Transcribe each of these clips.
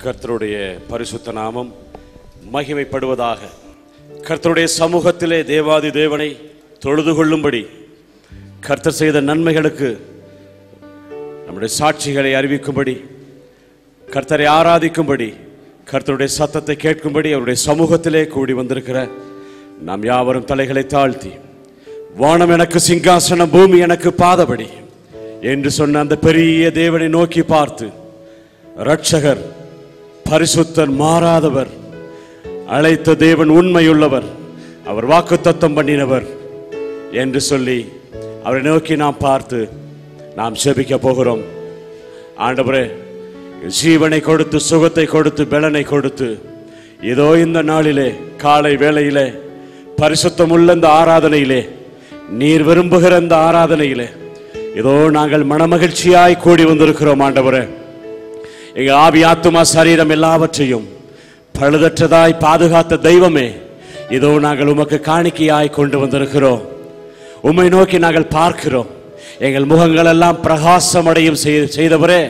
கர்த்தருடைய பரிசுத்த நாமம் மகிமைப்படுவதாக கர்த்தருடைய சமூகத்திலே தேவாதி தேவனை தொழுது கொள்ளும்படி கர்த்தர் செய்த நன்மைகளுக்கு நம்முடைய சாட்சிகளை அறிவிக்கும்படி கர்த்தரை ஆராதிக்கும்படி கர்த்தருடைய சத்தத்தை கேட்கும்படி அவருடைய சமூகத்திலே கூடி வந்திருக்கிற நாம் யாவரும் தலைகளை தாழ்த்தி வானம் எனக்கு சிங்காசனம் பூமி எனக்கு பாதபடி என்று சொன்ன அந்த பெரிய தேவனை நோக்கி பார்த்து ரட்சகர் பரிசுத்தர் மாறாதவர் அழைத்த தேவன் உண்மையுள்ளவர் அவர் வாக்குத்தத்தம் பண்ணினவர் என்று சொல்லி அவரை நோக்கி நாம் பார்த்து நாம் செபிக்க போகிறோம் ஆண்டவரே ஜீவனை கொடுத்து சுகத்தை கொடுத்து பலனை கொடுத்து இதோ இந்த நாளிலே காலை வேளையிலே பரிசுத்தமுள்ள இந்த ஆராதனையிலே நீர் விரும்புகிற இந்த ஆராதனையிலே இதோ நாங்கள் மனமகிழ்ச்சியாய் கூடி வந்திருக்கிறோம் ஆண்டவரே எங்க ஆவி ஆத்துமா சரீரம் எல்லாவற்றையும் பழுதற்றதாய் பாதுகாத்த தெய்வமே இதோ நாங்கள் உமக்கு காணிக்கையாய் கொண்டு வந்திருக்கிறோம் உம்மை நோக்கி நாங்கள் பார்க்கிறோம் எங்கள் முகங்கள் எல்லாம் பிரகாசம் அடையும் செய்- செய்தவரே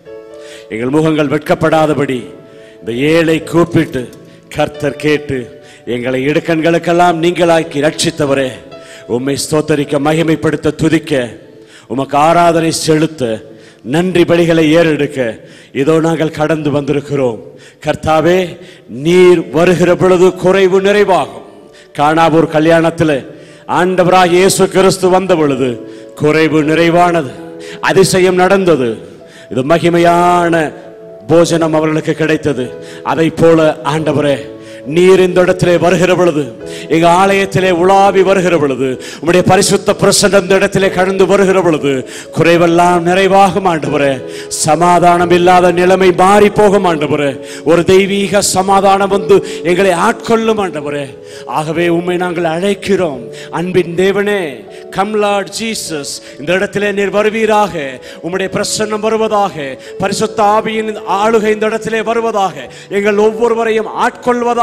எங்கள் முகங்கள் வெட்கப்படாதபடி இந்த ஏழை கூப்பிட்டு கர்த்தர் கேட்டு எங்களை இடுக்கண்களுக்கெல்லாம் நீங்களாக்கி ரட்சித்தவரே உம்மை ஸ்தோத்தரிக்க மகிமைப்படுத்த துதிக்க உமக்கு ஆராதனை செலுத்த நன்றி பலிகளை ஏறெடுக்க இதோ நாங்கள் கடந்து வந்திருக்கிறோம் கர்த்தாவே நீர் வருகிற பொழுது குறைவு நிறைவாகும் காணாவூர் கல்யாணத்தில் ஆண்டவராக இயேசு கிறிஸ்து வந்த பொழுது குறைவு நிறைவானது அதிசயம் நடந்தது இது மகிமையான போஜனம் அவர்களுக்கு கிடைத்தது அதை போல ஆண்டவரே நீர் இந்த இடத்திலே வருகிற பொழுது எங்க ஆலயத்திலே உலாவி வருகிற பொழுது உம்முடைய பரிசுத்த பிரசன்னம் இந்த இடத்திலே கடந்து வருகிற பொழுது குறைவெல்லாம் நிறைவாகும் ஆண்டவரே சமாதானம் இல்லாத நிலைமை மாறி போகும் ஆண்டவரே ஒரு தெய்வீக சமாதானம் வந்து எங்களை ஆட்கொள்ளும் ஆண்டவரே ஆகவே உம்மை நாங்கள் அழைக்கிறோம் அன்பின் தேவனே கம்லாட் ஜீசஸ் இந்த இடத்திலே நீர் வருவீராக உம்முடைய பிரசன்னம் வருவதாக பரிசுத்த ஆவியின் ஆளுகை இந்த இடத்திலே வருவதாக எங்கள் ஒவ்வொருவரையும் ஆட்கொள்வதாக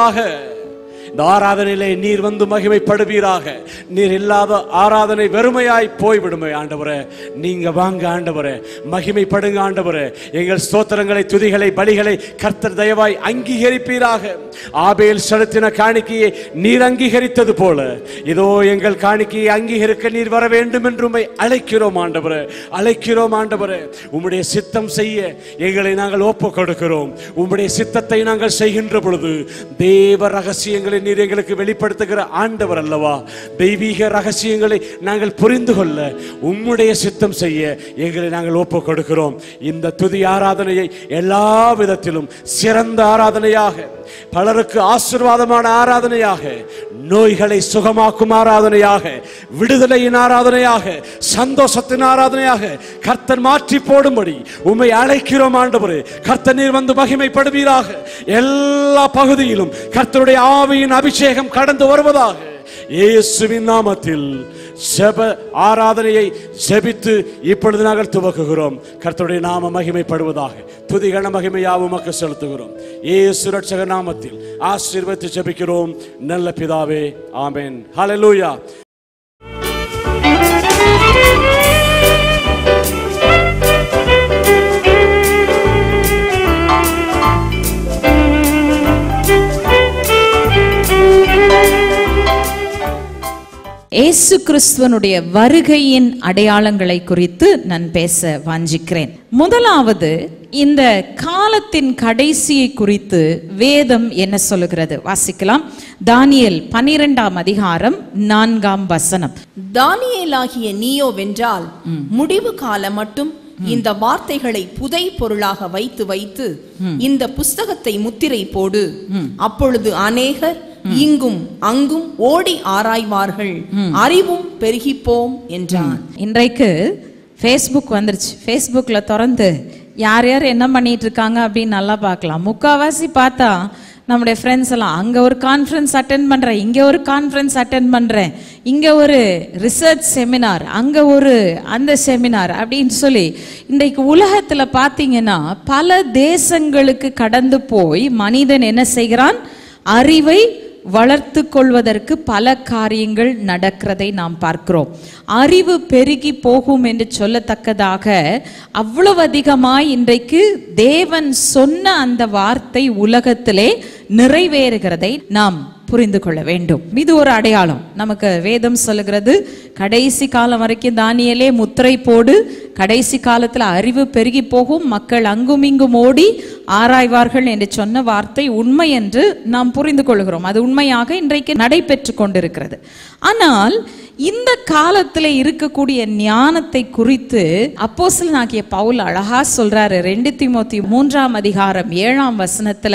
இந்த ஆராதனையிலே நீர் வந்து மகிமைப்படுவீராக நீர் இல்லாத ஆராதனை வெறுமையாய் போய்விடுமே ஆண்டவரே நீங்க வாங்க ஆண்டவரே மகிமைப்படுங்க ஆண்டவரே எங்கள் ஸ்தோத்திரங்களை துதிகளை பலிகளை கர்த்தர் தயவாய் அங்கீகரிப்பீராக ஆபேல் செலுத்தின காணிக்கையை நீர் அங்கீகரித்தது போல இதோ எங்கள் காணிக்கையை அங்கீகரிக்க நீர் வர வேண்டும் என்று உம்மை அழைக்கிறோம் ஆண்டவரே அழைக்கிறோம் ஆண்டவரே உம்முடைய சித்தம் செய்ய எங்களை நாங்கள் ஒப்பு கொடுக்கிறோம் உம்முடைய சித்தத்தை நாங்கள் செய்கின்ற பொழுது தேவ ரகசியங்களை நீர் எங்களுக்கு வெளிப்படுத்துகிற ஆண்டவர் அல்லவா தெய்வீக ரகசியங்களை நாங்கள் புரிந்து கொள்ள உம்முடைய சித்தம் செய்ய எங்களை நாங்கள் ஒப்பு கொடுக்கிறோம் இந்த துதி ஆராதனையை எல்லா விதத்திலும் சிறந்த ஆராதனையாக பலருக்கு ஆசீர்வாதமான ஆராதனையாக நோய்களை சுகமாக்கும் ஆராதனையாக விடுதலையின் ஆராதனையாக சந்தோஷத்தின் ஆராதனையாக கர்த்தர் மாற்றி போடும்படி உம்மை அழைக்கிறோம் ஆண்டவரே கர்த்தர் நீர் வந்து மகிமைப்படுவீராக எல்லா பகுதியிலும் கர்த்தருடைய ஆவியின் அபிஷேகம் கடந்து வருவதாக இயேசுவின் நாமத்தில் செப ஆராதனையை செபித்து இப்பொழுது நாங்கள் துவக்குகிறோம் கர்த்தருடைய நாம மகிமைப்படுவதாக துதிகன மகிமையாவும் உமக்கு செலுத்துகிறோம் இயேசு ரட்சக நாமத்தில் ஆசீர்வதித்து ஜெபிக்கிறோம் நல்ல பிதாவே ஆமென் ஹalleluya இயேசு கிறிஸ்துவனுடைய வருகையின் அடையாளங்களை குறித்து நான் பேச வாஞ்சிக்கிறேன் முதலாவது இந்த காலத்தின் கடைசியை குறித்து வேதம் என்ன சொல்லுகிறது வாசிக்கலாம் தானியேல் பனிரெண்டாம் அதிகாரம் நான்காம் வசனம் தானியேலாகிய நீயோ வென்றால் முடிவு காலம் மட்டும் இந்த வார்த்தைகளை புதை பொருளாக வைத்து வைத்து இந்த புஸ்தகத்தை முத்திரை போடு அப்பொழுது அநேகர் இங்கும் அங்கும் ஓடி ஆராய்வார்கள் அறிவும் பெருகிப்போம் என்றான் இன்றைக்கு ஃபேஸ்புக் வந்துருச்சு ஃபேஸ்புக்கில் திறந்து யார் யார் என்ன பண்ணிட்டு இருக்காங்க அப்படின்னு நல்லா பார்க்கலாம் முக்காவாசி பார்த்தா நம்முடைய ஃப்ரெண்ட்ஸ் எல்லாம் அங்கே ஒரு கான்ஃபரன்ஸ் அட்டென்ட் பண்ணுறேன் இங்கே ஒரு கான்ஃபரன்ஸ் அட்டென்ட் பண்ணுறேன் இங்கே ஒரு ரிசர்ச் செமினார் அங்கே ஒரு அந்த செமினார் அப்படின்னு சொல்லி இன்றைக்கு உலகத்தில் பார்த்தீங்கன்னா பல தேசங்களுக்கு கடந்து போய் மனிதன் என்ன செய்கிறான் அறிவை வளர்த்து கொள்வதற்கு பல காரியங்கள் நடக்கிறதை நாம் பார்க்கிறோம் அறிவு பெருகி போகும் என்று சொல்லத்தக்கதாக அவ்வளவு அதிகமாய் இன்றைக்கு தேவன் சொன்ன அந்த வார்த்தை உலகத்திலே நிறைவேறுகிறதை நாம் புரிந்து கொள்ள வேண்டும் இது ஒரு அடையாளம் நமக்கு வேதம் சொல்லுகிறது கடைசி காலம் வரைக்கும் தானியலே முத்திரை போடு கடைசி காலத்துல அறிவு பெருகி போகும் மக்கள் அங்கும் இங்கும் ஓடி ஆராய்வார்கள் என்று சொன்ன வார்த்தை உண்மை என்று நாம் புரிந்து கொள்கிறோம் அது உண்மையாக இன்றைக்கு நடைபெற்று கொண்டிருக்கிறது ஆனால் இந்த காலத்துல இருக்கக்கூடிய ஞானத்தை குறித்து அப்போஸ்தலனாகிய பவுல் அழகா சொல்றாரு ரெண்டு திமோத்தி மூன்றாம் அதிகாரம் ஏழாம் வசனத்துல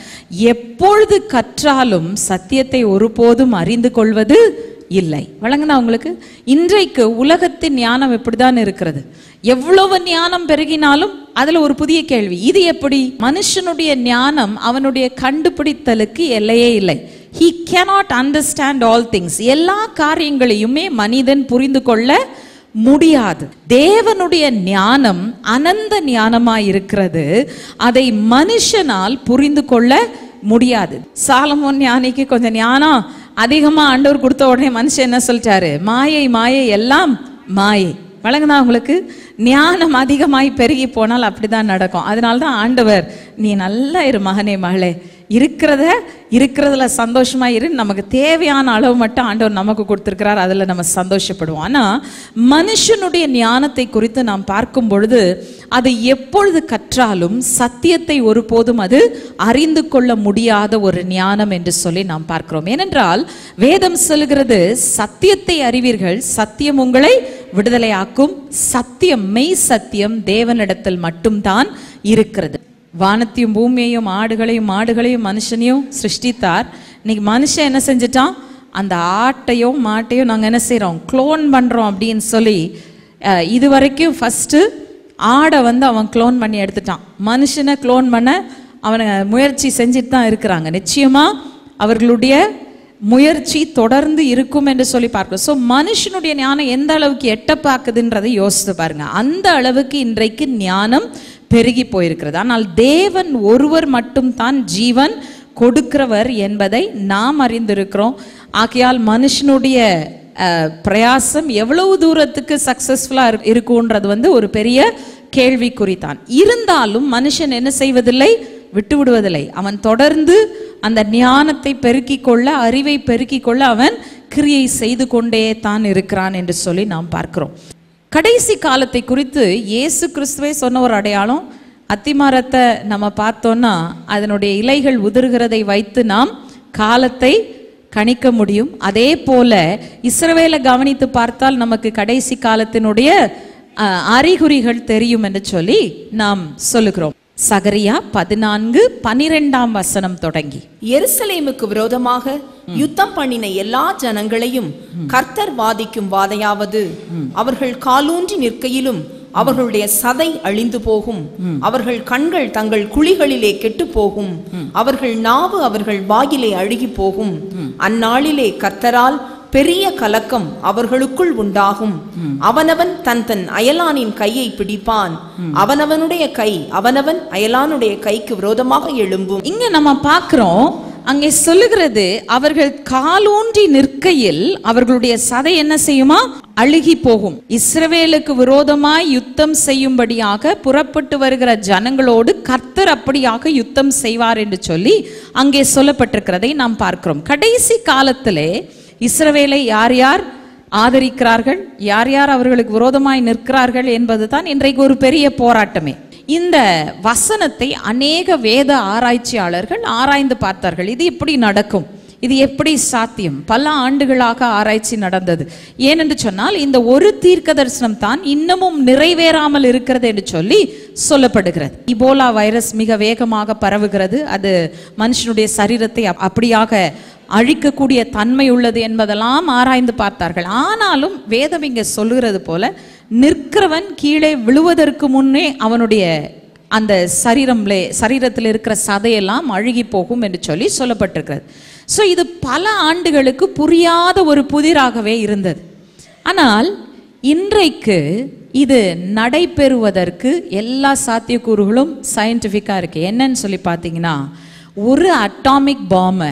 எப்பொழுது கற்றாலும் சத்தியத்தை ஒருபோதும் அறிந்து கொள்வது இல்லை வழங்கினா உங்களுக்கு இன்றைக்கு உலகத்தின் ஞானம் இப்படிதான் இருக்கிறது எவ்வளவு ஞானம் பெருகினாலும் அதுல ஒரு புதிய கேள்வி இது எப்படி மனுஷனுடைய ஞானம் அவனுடைய கண்டுபிடித்தலுக்கு எல்லையே இல்லை he cannot understand all things எல்லா காரியங்களையுமே மனிதன் புரிந்து கொள்ள முடியாது தேவனுடைய ஞானம் அனந்த ஞானமாய் இருக்கிறது அதை மனுஷனால் புரிந்து கொள்ள முடியாது சாலமோன் ஞானிக்கு கொஞ்சம் ஞானம் அதிகமா ஆண்டவர் கொடுத்த உடனே மனுஷன் என்ன சொல்லிட்டாரு மாயை மாயை எல்லாம் மாயை வழங்குனா உங்களுக்கு ஞானம் அதிகமாய் பெருகி போனால் அப்படிதான் நடக்கும் அதனால தான் ஆண்டவர் நீ நல்லா இரு மகனே மகளே இருக்கிறத இருக்கிறதுல சந்தோஷமா இரு நமக்கு தேவையான அளவு மட்டும் ஆண்டவர் நமக்கு கொடுத்திருக்கிறார் அதுல நம்ம சந்தோஷப்படுவோம் ஆனா மனுஷனுடைய ஞானத்தை குறித்து நாம் பார்க்கும் பொழுது அது எப்பொழுது கற்றாலும் சத்தியத்தை ஒருபோதும் அது அறிந்து கொள்ள முடியாத ஒரு ஞானம் என்று சொல்லி நாம் பார்க்கிறோம் ஏனென்றால் வேதம் சொல்கிறது சத்தியத்தை அறிவீர்கள் சத்தியம் உங்களை விடுதலையாக்கும் சத்தியம் மெய் சத்தியம் தேவனிடத்தில் மட்டும்தான் இருக்கிறது வானத்தையும் பூமியையும் ஆடுகளையும் மாடுகளையும் மனுஷனையும் சிருஷ்டித்தார் இன்னைக்கு மனுஷன் என்ன செஞ்சிட்டான் அந்த ஆட்டையும் மாட்டையும் நாங்கள் என்ன செய்கிறோம் க்ளோன் பண்ணுறோம் அப்படின்னு சொல்லி அஹ், இது வரைக்கும் ஃபஸ்ட்டு ஆடை வந்து அவன் க்ளோன் பண்ணி எடுத்துட்டான் மனுஷனை க்ளோன் பண்ண அவனை முயற்சி செஞ்சுட்டு தான் இருக்கிறாங்க நிச்சயமா அவர்களுடைய முயற்சி தொடர்ந்து இருக்கும் என்று சொல்லி பார்க்கிறோம் ஸோ மனுஷனுடைய ஞானம் எந்த அளவுக்கு எட்ட பார்க்குதுன்றதை யோசித்து பாருங்க அந்த அளவுக்கு இன்றைக்கு ஞானம் பெருகி போயிருக்கிறது ஆனால் தேவன் ஒருவர் மட்டும்தான் ஜீவன் கொடுக்கிறவர் என்பதை நாம் அறிந்திருக்கிறோம் ஆகையால் மனுஷனுடைய அஹ், பிரயாசம் எவ்வளவு தூரத்துக்கு சக்சஸ்ஃபுல்லாக இருக்குன்றது வந்து ஒரு பெரிய கேள்விக்குறித்தான் இருந்தாலும் மனுஷன் என்ன செய்வதில்லை விட்டு விடுவதில்லை அவன் தொடர்ந்து அந்த ஞானத்தை பெருக்கிக் கொள்ள அறிவை பெருக்கிக் கொள்ள அவன் கிரியை செய்து கொண்டே தான் இருக்கிறான் என்று சொல்லி நாம் பார்க்கிறோம் கடைசி காலத்தை குறித்து இயேசு கிறிஸ்துவே சொன்ன ஒரு அடையாளம் அத்திமரத்தை நம்ம பார்த்தோம்னா அதனுடைய இலைகள் உதிர்கிறதை வைத்து நாம் காலத்தை கணிக்க முடியும் அதே போல இஸ்ரவேலை கவனித்து பார்த்தால் நமக்கு கடைசி காலத்தினுடைய அஹ், அறிகுறிகள் தெரியும் என்று சொல்லி நாம் சொல்லுகிறோம் சகரியா பதினான்கு பனிரெண்டாம் வசனம் தொடங்கி எருசலேமுக்கு விரோதமாக யுத்தம் பண்ணின எல்லா ஜனங்களையும் கர்த்தர் வாதிக்கும் வாதையாவது அவர்கள் காலூன்றி நிற்கையிலும் அவர்களுடைய சதை அழிந்து போகும் அவர்கள் கண்கள் தங்கள் குழிகளிலே கெட்டு போகும் அவர்கள் நாவு அவர்கள் வாயிலே அழுகி போகும் அந்நாளிலே கர்த்தரால் பெரிய கலக்கம் அவர்களுக்குள் உண்டாகும் அவனவன் தன் தன் அயலானின் கையை பிடிப்பான் அவனவனுடைய கை அவனவன் அயலானுடைய கைக்கு விரோதமாக எழும்பும் இங்க நம்ம பார்க்கிறோம் அங்கே சொல்லுகிறது அவர்கள் காலூன்றி நிற்கையில் அவர்களுடைய சதை என்ன செய்யுமா அழுகி போகும் இஸ்ரவேலுக்கு விரோதமாய் யுத்தம் செய்யும்படியாக புறப்பட்டு வருகிற ஜனங்களோடு கர்த்தர் அப்படியாக யுத்தம் செய்வார் என்று சொல்லி அங்கே சொல்லப்பட்டிருக்கிறதை நாம் பார்க்கிறோம் கடைசி காலத்திலே இஸ்ரவேலை யார் யார் ஆதரிக்கிறார்கள் யார் யார் அவர்களுக்கு விரோதமாய் நிற்கிறார்கள் என்பதுதான் இன்றைக்கு ஒரு பெரிய போராட்டமே இந்த வசனத்தை அநேக வேத ஆராய்ச்சியாளர்கள் ஆராய்ந்து பார்த்தார்கள் இது எப்படி நடக்கும் இது எப்படி சாத்தியம் பல ஆண்டுகளாக ஆராய்ச்சி நடந்தது ஏனென்று சொன்னால் இந்த ஒரு தீர்க்க தரிசனம் தான் இன்னமும் நிறைவேறாமல் இருக்கிறது என்று சொல்லி சொல்லப்படுகிறது இபோலா வைரஸ் மிக வேகமாக பரவுகிறது அது மனுஷனுடைய சரீரத்தை அப்- அப்படியாக அழிக்கக்கூடிய தன்மை உள்ளது என்பதெல்லாம் ஆராய்ந்து பார்த்தார்கள் ஆனாலும் வேதம் இங்க சொல்லுகிறது போல நிற்கிறவன் கீழே விழுவதற்கு முன்னே அவனுடைய அந்த சரீரம்ல சரீரத்தில் இருக்கிற சதையெல்லாம் அழுகி போகும் என்று சொல்லி சொல்லப்பட்டிருக்கிறது ஸோ இது பல ஆண்டுகளுக்கு புரியாத ஒரு புதிராகவே இருந்தது ஆனால் இன்றைக்கு இது நடைபெறுவதற்கு எல்லா சாத்தியக்கூறுகளும் சயின்டிஃபிக்காக இருக்கு என்னன்னு சொல்லி பார்த்தீங்கன்னா ஒரு அட்டாமிக் பாம்பை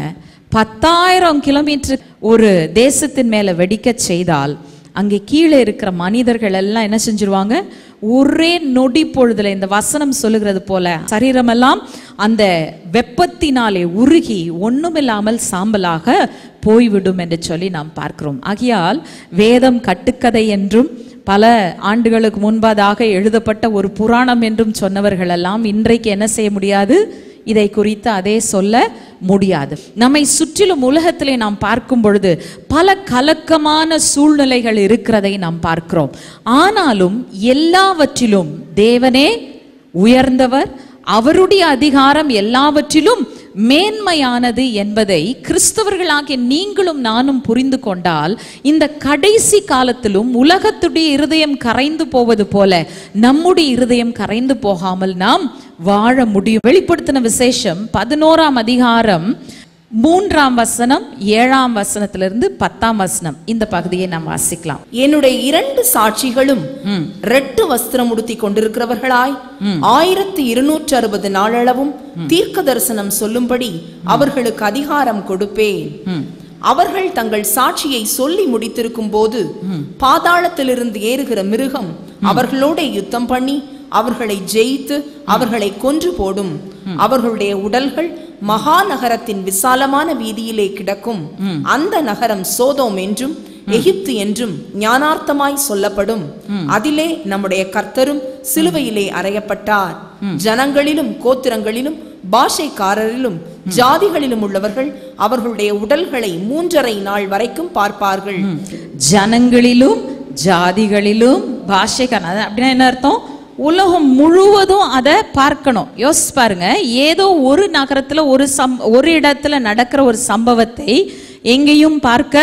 பத்தாயிரம் கிலோமீட்டர் ஒரு தேசத்தின் மேல வெடிக்க செய்தால் அங்கே கீழே இருக்கிற மனிதர்கள் எல்லாம் என்ன செஞ்சிருவாங்க ஒரே நொடி பொழுதுல இந்த வசனம் சொல்லுகிறது போல சரீரமெல்லாம் அந்த வெப்பத்தினாலே உருகி ஒண்ணுமில்லாமல் சாம்பலாக போய்விடும் என்று சொல்லி நாம் பார்க்கிறோம் ஆகையால் வேதம் கட்டுக்கதை என்றும் பல ஆண்டுகளுக்கு முன்பதாக எழுதப்பட்ட ஒரு புராணம் என்றும் சொன்னவர்கள் எல்லாம் இன்றைக்கு என்ன செய்ய முடியாது இதை குறித்து அதே சொல்ல முடியாது நம்மை சுற்றிலும் உலகத்திலே நாம் பார்க்கும் பொழுது பல கலக்கமான சூழ்நிலைகள் இருக்கிறதை நாம் பார்க்கிறோம் ஆனாலும் எல்லாவற்றிலும் தேவனே உயர்ந்தவர் அவருடைய அதிகாரம் எல்லாவற்றிலும் மேன்மையானது என்பதை கிறிஸ்தவர்களாகிய நீங்களும் நானும் புரிந்து கொண்டால் இந்த கடைசி காலத்திலும் உலகத்துடைய இருதயம் கரைந்து போவது போல நம்முடைய இருதயம் கரைந்து போகாமல் நாம் வாழ முடியும் வெளிப்படுத்தின விசேஷம் பதினோராம் அதிகாரம் மூன்றாம் வசனம் ஏழாம் வசனத்திலிருந்து பத்தாம் வசனம் இந்த பகுதியை நாம் வாசிக்கலாம் என்னுடைய இரண்டு சாட்சிகளும் ரெட்டு வஸ்திரம் உடுத்தி கொண்டிருக்கிறவர்களாய் ஆயிரத்தி இருநூற்று அறுபது நாளளவும் தீர்க்க தரிசனம் சொல்லும்படி அவர்களுக்கு அதிகாரம் கொடுப்பேன் அவர்கள் தங்கள் சாட்சியை சொல்லி முடித்திருக்கும் போது பாதாளத்திலிருந்து ஏறுகிற மிருகம் அவர்களோட யுத்தம் பண்ணி அவர்களை ஜெயித்து அவர்களை கொன்று போடும் அவர்களுடைய உடல்கள் மகா நகரத்தின் விசாலமான வீதியிலே கிடக்கும் அந்த நகரம் சோதோம் என்றும் எகிப்து என்றும் ஞானார்த்தமாய் சொல்லப்படும் அதிலே நம்முடைய கர்த்தரும் சிலுவையிலே அறையப்பட்டார் ஜனங்களிலும் கோத்திரங்களிலும் பாஷைக்காரரிலும் ஜாதிகளிலும் உள்ளவர்கள் அவர்களுடைய உடல்களை மூன்றரை நாள் வரைக்கும் பார்ப்பார்கள் ஜனங்களிலும் ஜாதிகளிலும் பாஷைக்கான அது அப்படின்னா என்ன அர்த்தம் உலகம் முழுவதும் அதை பார்க்கணும் யோசிச்சு பாருங்க ஏதோ ஒரு நகரத்துல ஒரு சம் ஒரு இடத்துல நடக்கிற ஒரு சம்பவத்தை எங்கேயும் பார்க்க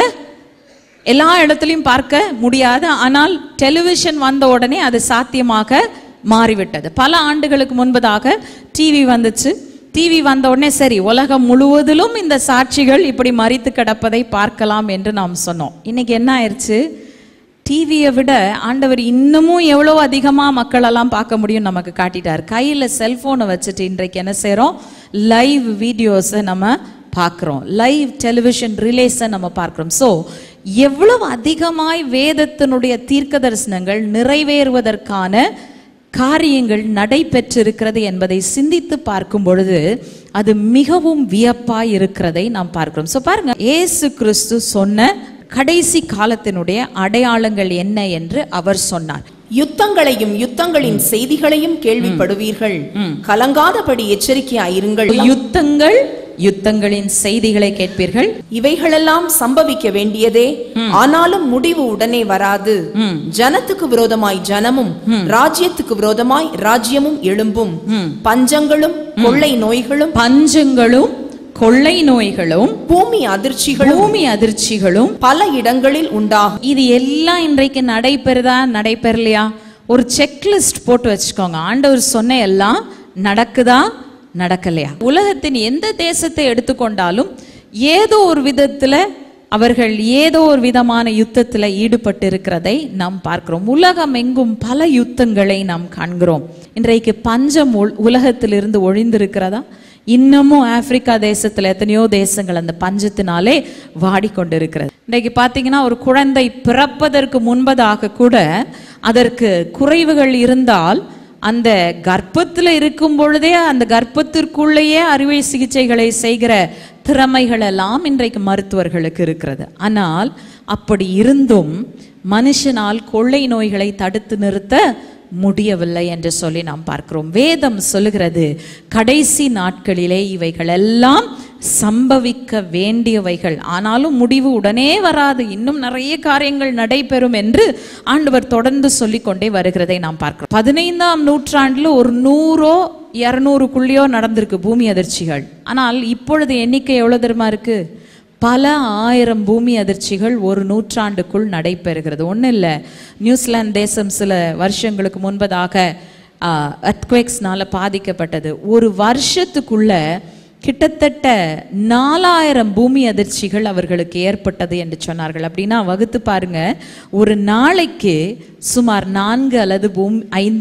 எல்லா இடத்துலையும் பார்க்க முடியாது ஆனால் டெலிவிஷன் வந்த உடனே அது சாத்தியமாக மாறிவிட்டது பல ஆண்டுகளுக்கு முன்பதாக டிவி வந்துச்சு டிவி வந்த உடனே சரி உலகம் முழுவதிலும் இந்த சாட்சிகள் இப்படி மறித்து கிடப்பதை பார்க்கலாம் என்று நாம் சொன்னோம் இன்னைக்கு என்ன ஆயிடுச்சு டிவியை விட ஆண்டவர் இன்னமும் எவ்வளோ அதிகமாக மக்களெல்லாம் பார்க்க முடியும் நமக்கு காட்டிட்டார் கையில் செல்ஃபோனை வச்சுட்டு இன்றைக்கு என்ன செய்கிறோம் லைவ் வீடியோஸை நம்ம பார்க்குறோம் லைவ் டெலிவிஷன் ரிலேஸை நம்ம பார்க்குறோம் ஸோ எவ்வளவு அதிகமாய் வேதத்தினுடைய தீர்க்க தரிசனங்கள் நிறைவேறுவதற்கான காரியங்கள் நடைபெற்றிருக்கிறது என்பதை சிந்தித்து பார்க்கும் பொழுது அது மிகவும் வியப்பாய் இருக்கிறதை நாம் பார்க்கிறோம் ஸோ பாருங்க இயேசு கிறிஸ்து சொன்ன கடைசி காலத்தினுடைய அடையாளங்கள் என்ன என்று அவர் சொன்னார் யுத்தங்களையும் யுத்தங்களின் செய்திகளையும் கேள்விப்படுவீர்கள் கலங்காதபடி எச்சரிக்கையாயிருங்கள் யுத்தங்கள் யுத்தங்களின் செய்திகளை கேட்பீர்கள் இவைகளெல்லாம் சம்பவிக்க வேண்டியதே ஆனாலும் முடிவு உடனே வராது ஜனத்துக்கு விரோதமாய் ஜனமும் ராஜ்யத்துக்கு விரோதமாய் ராஜ்யமும் எழும்பும் பஞ்சங்களும் கொள்ளை நோய்களும் பஞ்சங்களும் கொள்ளை நோய்களும் பூமி அதிர்ச்சிகளும் பூமி அதிர்ச்சிகளும் பல இடங்களில் உண்டாகும் இது எல்லாம் இன்றைக்கு நடைபெறுதா நடைபெறலையா ஒரு செக்லிஸ்ட் போட்டு வச்சுக்கோங்க ஆண்டவர் சொன்ன எல்லாம் நடக்குதா நடக்கலையா உலகத்தின் எந்த தேசத்தை எடுத்துக்கொண்டாலும் ஏதோ ஒரு விதத்துல அவர்கள் ஏதோ ஒரு விதமான யுத்தத்தில் ஈடுபட்டு இருக்கிறதை நாம் பார்க்கிறோம் உலகம் எங்கும் பல யுத்தங்களை நாம் காண்கிறோம் இன்றைக்கு பஞ்சம் உல்- உலகத்திலிருந்து ஒழிந்திருக்கிறதா இன்னமும் ஆப்பிரிக்கா தேசத்துல எத்தனையோ தேசங்கள் அந்த பஞ்சத்தினாலே வாடிக்கொண்டிருக்கிறது இன்றைக்கு பார்த்தீங்கன்னா ஒரு குழந்தை பிறப்பதற்கு முன்பதாக கூட அதற்கு குறைவுகள் இருந்தால் அந்த கர்ப்பத்தில் இருக்கும் பொழுதே அந்த கர்ப்பத்திற்குள்ளேயே அறுவை சிகிச்சைகளை செய்கிற திறமைகள் எல்லாம் இன்றைக்கு மருத்துவர்களுக்கு இருக்கிறது ஆனால் அப்படி இருந்தும் மனுஷனால் கொள்ளை நோய்களை தடுத்து நிறுத்த முடியவில்லை என்று சொல்லி நாம் பார்க்கிறோம் வேதம் சொல்லுகிறது கடைசி நாட்களிலே இவைகள் எல்லாம் சம்பவிக்க வேண்டியவைகள் ஆனாலும் முடிவு உடனே வராது இன்னும் நிறைய காரியங்கள் நடைபெறும் என்று ஆண்டவர் தொடர்ந்து சொல்லிக்கொண்டே வருகிறதை நாம் பார்க்கிறோம் பதினைந்தாம் நூற்றாண்டுல ஒரு நூறோ இரநூறுக்குள்ளேயோ நடந்திருக்கு பூமி அதிர்ச்சிகள் ஆனால் இப்பொழுது எண்ணிக்கை எவ்வளவு தெரியுமா இருக்கு பல ஆயிரம் பூமி அதிர்ச்சிகள் ஒரு நூற்றாண்டுக்குள் நடைபெறுகிறது ஒன்றும் இல்லை நியூசிலாந்து தேசம் சில வருஷங்களுக்கு முன்பதாக அர்த்குவேக்ஸ்னால பாதிக்கப்பட்டது ஒரு வருஷத்துக்குள்ள கிட்டத்தட்ட நாலாயிரம் பூமி அதிர்ச்சிகள் அவர்களுக்கு ஏற்பட்டது என்று சொன்னார்கள் அப்படின்னா வகுத்து பாருங்க ஒரு நாளைக்கு சுமார் நான்கு அல்லது பூமி ஐந்து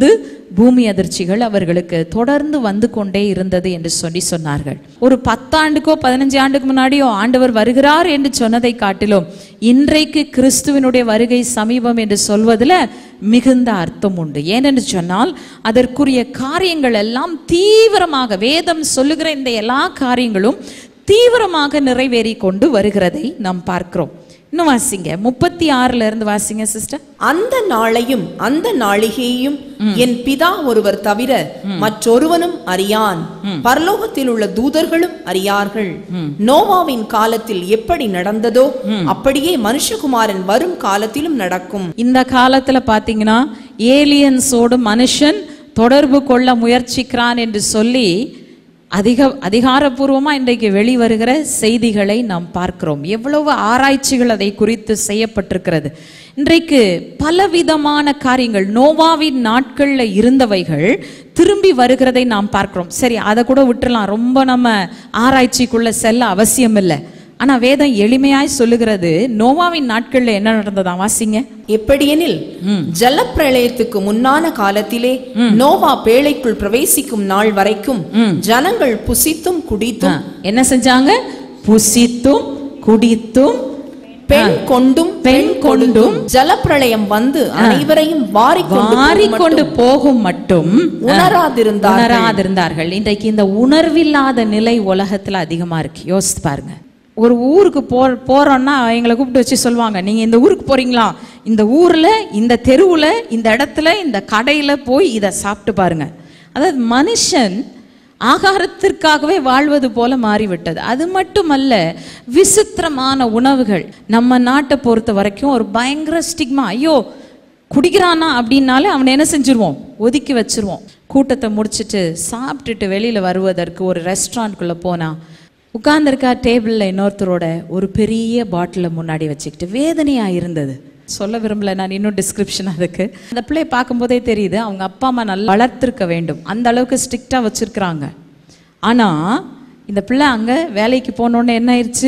பூமி அதிர்ச்சிகள் அவர்களுக்கு தொடர்ந்து வந்து கொண்டே இருந்தது என்று சொல்லி சொன்னார்கள் ஒரு பத்தாண்டுக்கோ பதினஞ்சு ஆண்டுக்கு முன்னாடியோ ஆண்டவர் வருகிறார் என்று சொன்னதை காட்டிலும் இன்றைக்கு கிறிஸ்துவினுடைய வருகை சமீபம் என்று சொல்வதில் மிகுந்த அர்த்தம் உண்டு ஏனென்று சொன்னால் அதற்குரிய காரியங்கள் எல்லாம் தீவிரமாக வேதம் சொல்லுகிற இந்த எல்லா காரியங்களும் தீவிரமாக நிறைவேறி கொண்டு வருகிறதை நாம் பார்க்கிறோம் இன்னும் வாசிங்க முப்பத்தி ஆறுல இருந்து வாசிங்க சிஸ்டர் அந்த நாளையும் அந்த நாளிகையையும் என் பிதா ஒருவர் தவிர மற்றொருவனும் அறியான் பரலோகத்தில் உள்ள தூதர்களும் அறியார்கள் நோவாவின் காலத்தில் எப்படி நடந்ததோ அப்படியே மனுஷகுமாரன் வரும் காலத்திலும் நடக்கும் இந்த காலத்துல பாத்தீங்கன்னா ஏலியன்ஸோடு மனுஷன் தொடர்பு கொள்ள முயற்சிக்கிறான் என்று சொல்லி அதிக அதிகாரப்பூர்வமா இன்றைக்கு வெளிவருகிற செய்திகளை நாம் பார்க்கிறோம் எவ்வளவு ஆராய்ச்சிகள் அதை குறித்து செய்யப்பட்டிருக்கிறது இன்றைக்கு பலவிதமான காரியங்கள் நோவாவின் நாட்கள்ல இருந்தவைகள் திரும்பி வருகிறதை நாம் பார்க்கிறோம் சரி அதை கூட விட்டுறலாம் ரொம்ப நம்ம ஆராய்ச்சிக்குள்ள செல்ல அவசியம் இல்லை ஆனா வேதம் எளிமையாய் சொல்லுகிறது நோவாவின் நாட்கள்ல என்ன நடந்ததா வாசிங்க எப்படியெனில் ஜலப்பிரளயத்துக்கு முன்னான காலத்திலே நோவா பேழைக்குள் பிரவேசிக்கும் நாள் வரைக்கும் ஜனங்கள் புசித்தும் குடித்தும் என்ன செஞ்சாங்க புசித்தும் குடித்தும் பெண் கொண்டும் பெண் கொண்டும் ஜலப்பிரளயம் வந்து அனைவரையும் வாரிக்கொண்டு மாறிக்கொண்டு போகும் மட்டும் உணராதிருந்தார்கள் உணராதிருந்தார்கள் இன்றைக்கு இந்த உணர்வில்லாத நிலை உலகத்துல அதிகமா இருக்கு யோசித்து பாருங்க ஒரு ஊருக்கு போ போறோம்னா எங்களை கூப்பிட்டு வச்சு சொல்லுவாங்க நீங்க இந்த ஊருக்கு போறீங்களா இந்த ஊர்ல இந்த தெருவுல இந்த இடத்துல இந்த கடையில போய் இதை சாப்பிட்டு பாருங்க அதாவது மனுஷன் ஆகாரத்திற்காகவே வாழ்வது போல மாறிவிட்டது அது மட்டுமல்ல விசித்திரமான உணவுகள் நம்ம நாட்டை பொறுத்த வரைக்கும் ஒரு பயங்கர ஸ்டிக்மா ஐயோ குடிக்கிறானா அப்படின்னாலே அவனை என்ன செஞ்சிருவோம் ஒதுக்கி வச்சிருவோம் கூட்டத்தை முடிச்சிட்டு சாப்பிட்டுட்டு வெளியில வருவதற்கு ஒரு ரெஸ்டாரண்ட்குள்ள போனா உட்கார்ந்திருக்கா டேபிளில் இன்னொருத்தரோட ஒரு பெரிய பாட்டிலை முன்னாடி வச்சுக்கிட்டு வேதனையா இருந்தது சொல்ல விரும்பல நான் இன்னும் டிஸ்கிரிப்ஷன் அதுக்கு அந்த பிள்ளையை பார்க்கும்போதே தெரியுது அவங்க அப்பா அம்மா நல்லா வளர்த்திருக்க வேண்டும் அந்த அளவுக்கு ஸ்ட்ரிக்டா வச்சிருக்கிறாங்க ஆனா இந்த பிள்ளை அங்க வேலைக்கு போனோடனே என்ன ஆயிடுச்சு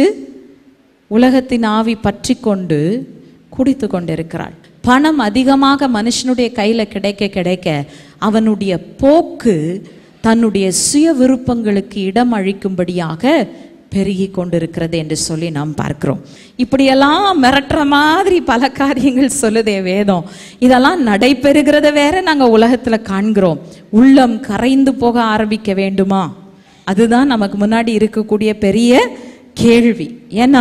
உலகத்தின் ஆவி பற்றி கொண்டு குடித்து கொண்டிருக்கிறாள் பணம் அதிகமாக மனுஷனுடைய கையில கிடைக்க கிடைக்க அவனுடைய போக்கு தன்னுடைய சுய விருப்பங்களுக்கு இடம் அளிக்கும்படியாக பெருகி கொண்டிருக்கிறது என்று சொல்லி நாம் பார்க்கிறோம் இப்படியெல்லாம் மிரட்டுற மாதிரி பல காரியங்கள் சொல்லுதே வேதம் இதெல்லாம் நடைபெறுகிறத வேற நாங்க உலகத்துல காண்கிறோம் உள்ளம் கரைந்து போக ஆரம்பிக்க வேண்டுமா அதுதான் நமக்கு முன்னாடி இருக்கக்கூடிய பெரிய கேள்வி ஏன்னா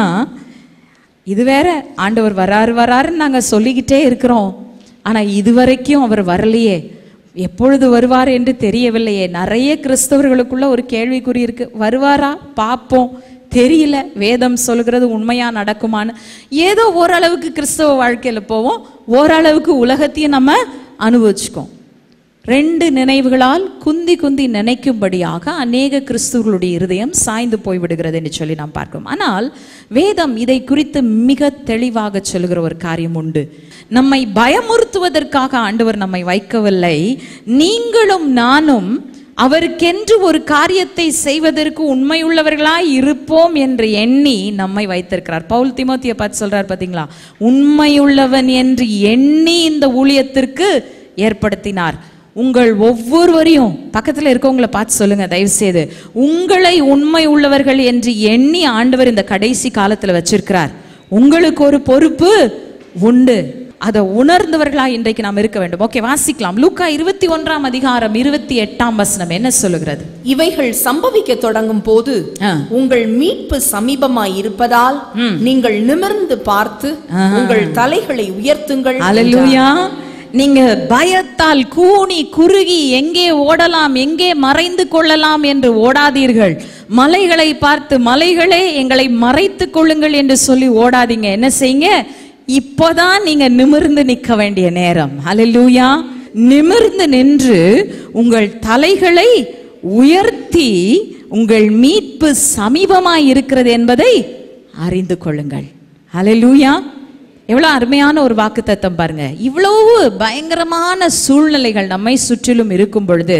இது வேற ஆண்டவர் வராரு வராருன்னு நாங்க சொல்லிக்கிட்டே இருக்கிறோம் ஆனா இதுவரைக்கும் அவர் வரலையே எப்பொழுது வருவார் என்று தெரியவில்லையே நிறைய கிறிஸ்தவர்களுக்குள்ள ஒரு கேள்விக்குறி இருக்கு வருவாரா பார்ப்போம் தெரியல வேதம் சொல்கிறது உண்மையா நடக்குமான்னு ஏதோ ஓரளவுக்கு கிறிஸ்தவ வாழ்க்கையில போவோம் ஓரளவுக்கு உலகத்தையும் நம்ம அனுபவிச்சுக்கோம் ரெண்டு நினைவுகளால் குந்தி குந்தி நினைக்கும்படியாக அநேக கிறிஸ்துவர்களுடைய இருதயம் சாய்ந்து போய்விடுகிறது என்று சொல்லி நாம் பார்க்கிறோம் ஆனால் வேதம் இதை குறித்து மிக தெளிவாக சொல்லுகிற ஒரு காரியம் உண்டு நம்மை பயமுறுத்துவதற்காக ஆண்டவர் நம்மை வைக்கவில்லை நீங்களும் நானும் அவருக்கென்று ஒரு காரியத்தை செய்வதற்கு உண்மையுள்ளவர்களாய் இருப்போம் என்று எண்ணி நம்மை வைத்திருக்கிறார் பவுல் திமோத்திய பார்த்து சொல்றார் பாத்தீங்களா உண்மையுள்ளவன் என்று எண்ணி இந்த ஊழியத்திற்கு ஏற்படுத்தினார் உங்கள் ஒவ்வொருவரையும் பக்கத்துல இருக்கவங்களை பார்த்து சொல்லுங்க தயவு செய்து உங்களை உண்மை உள்ளவர்கள் என்று எண்ணி ஆண்டவர் இந்த கடைசி காலத்துல வச்சிருக்கிறார் உங்களுக்கு ஒரு பொறுப்பு உண்டு அதை உணர்ந்தவர்களா இன்றைக்கு நாம் இருக்க வேண்டும் ஓகே வாசிக்கலாம் லூக்கா இருபத்தி ஒன்றாம் அதிகாரம் இருபத்தி எட்டாம் வசனம் என்ன சொல்லுகிறது இவைகள் சம்பவிக்க தொடங்கும் போது ஆ. உங்கள் மீட்பு சமீபமாய் இருப்பதால் நீங்கள் நிமிர்ந்து பார்த்து உங்கள் தலைகளை உயர்த்துங்கள் அலலுயா நீங்க பயத்தால் கூனி குறுகி எங்கே ஓடலாம் எங்கே மறைந்து கொள்ளலாம் என்று ஓடாதீர்கள் மலைகளை பார்த்து மலைகளே எங்களை மறைத்துக் கொள்ளுங்கள் என்று சொல்லி ஓடாதீங்க என்ன செய்யுங்க இப்போதான் நீங்க நிமிர்ந்து நிற்க வேண்டிய நேரம் அலலுயா நிமிர்ந்து நின்று உங்கள் தலைகளை உயர்த்தி உங்கள் மீட்பு சமீபமாய் இருக்கிறது என்பதை அறிந்து கொள்ளுங்கள் ஹalleluya எவ்வளவு அருமையான ஒரு வாக்குத்தத்தம் பாருங்க இவ்வளவு பயங்கரமான சூழ்நிலைகள் நம்மை சுற்றிலும் இருக்கும் பொழுது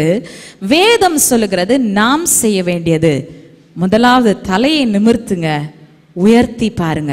வேதம் சொல்லுகிறது நாம் செய்ய வேண்டியது முதலாவது தலையை நிமிர்த்துங்க உயர்த்தி பாருங்க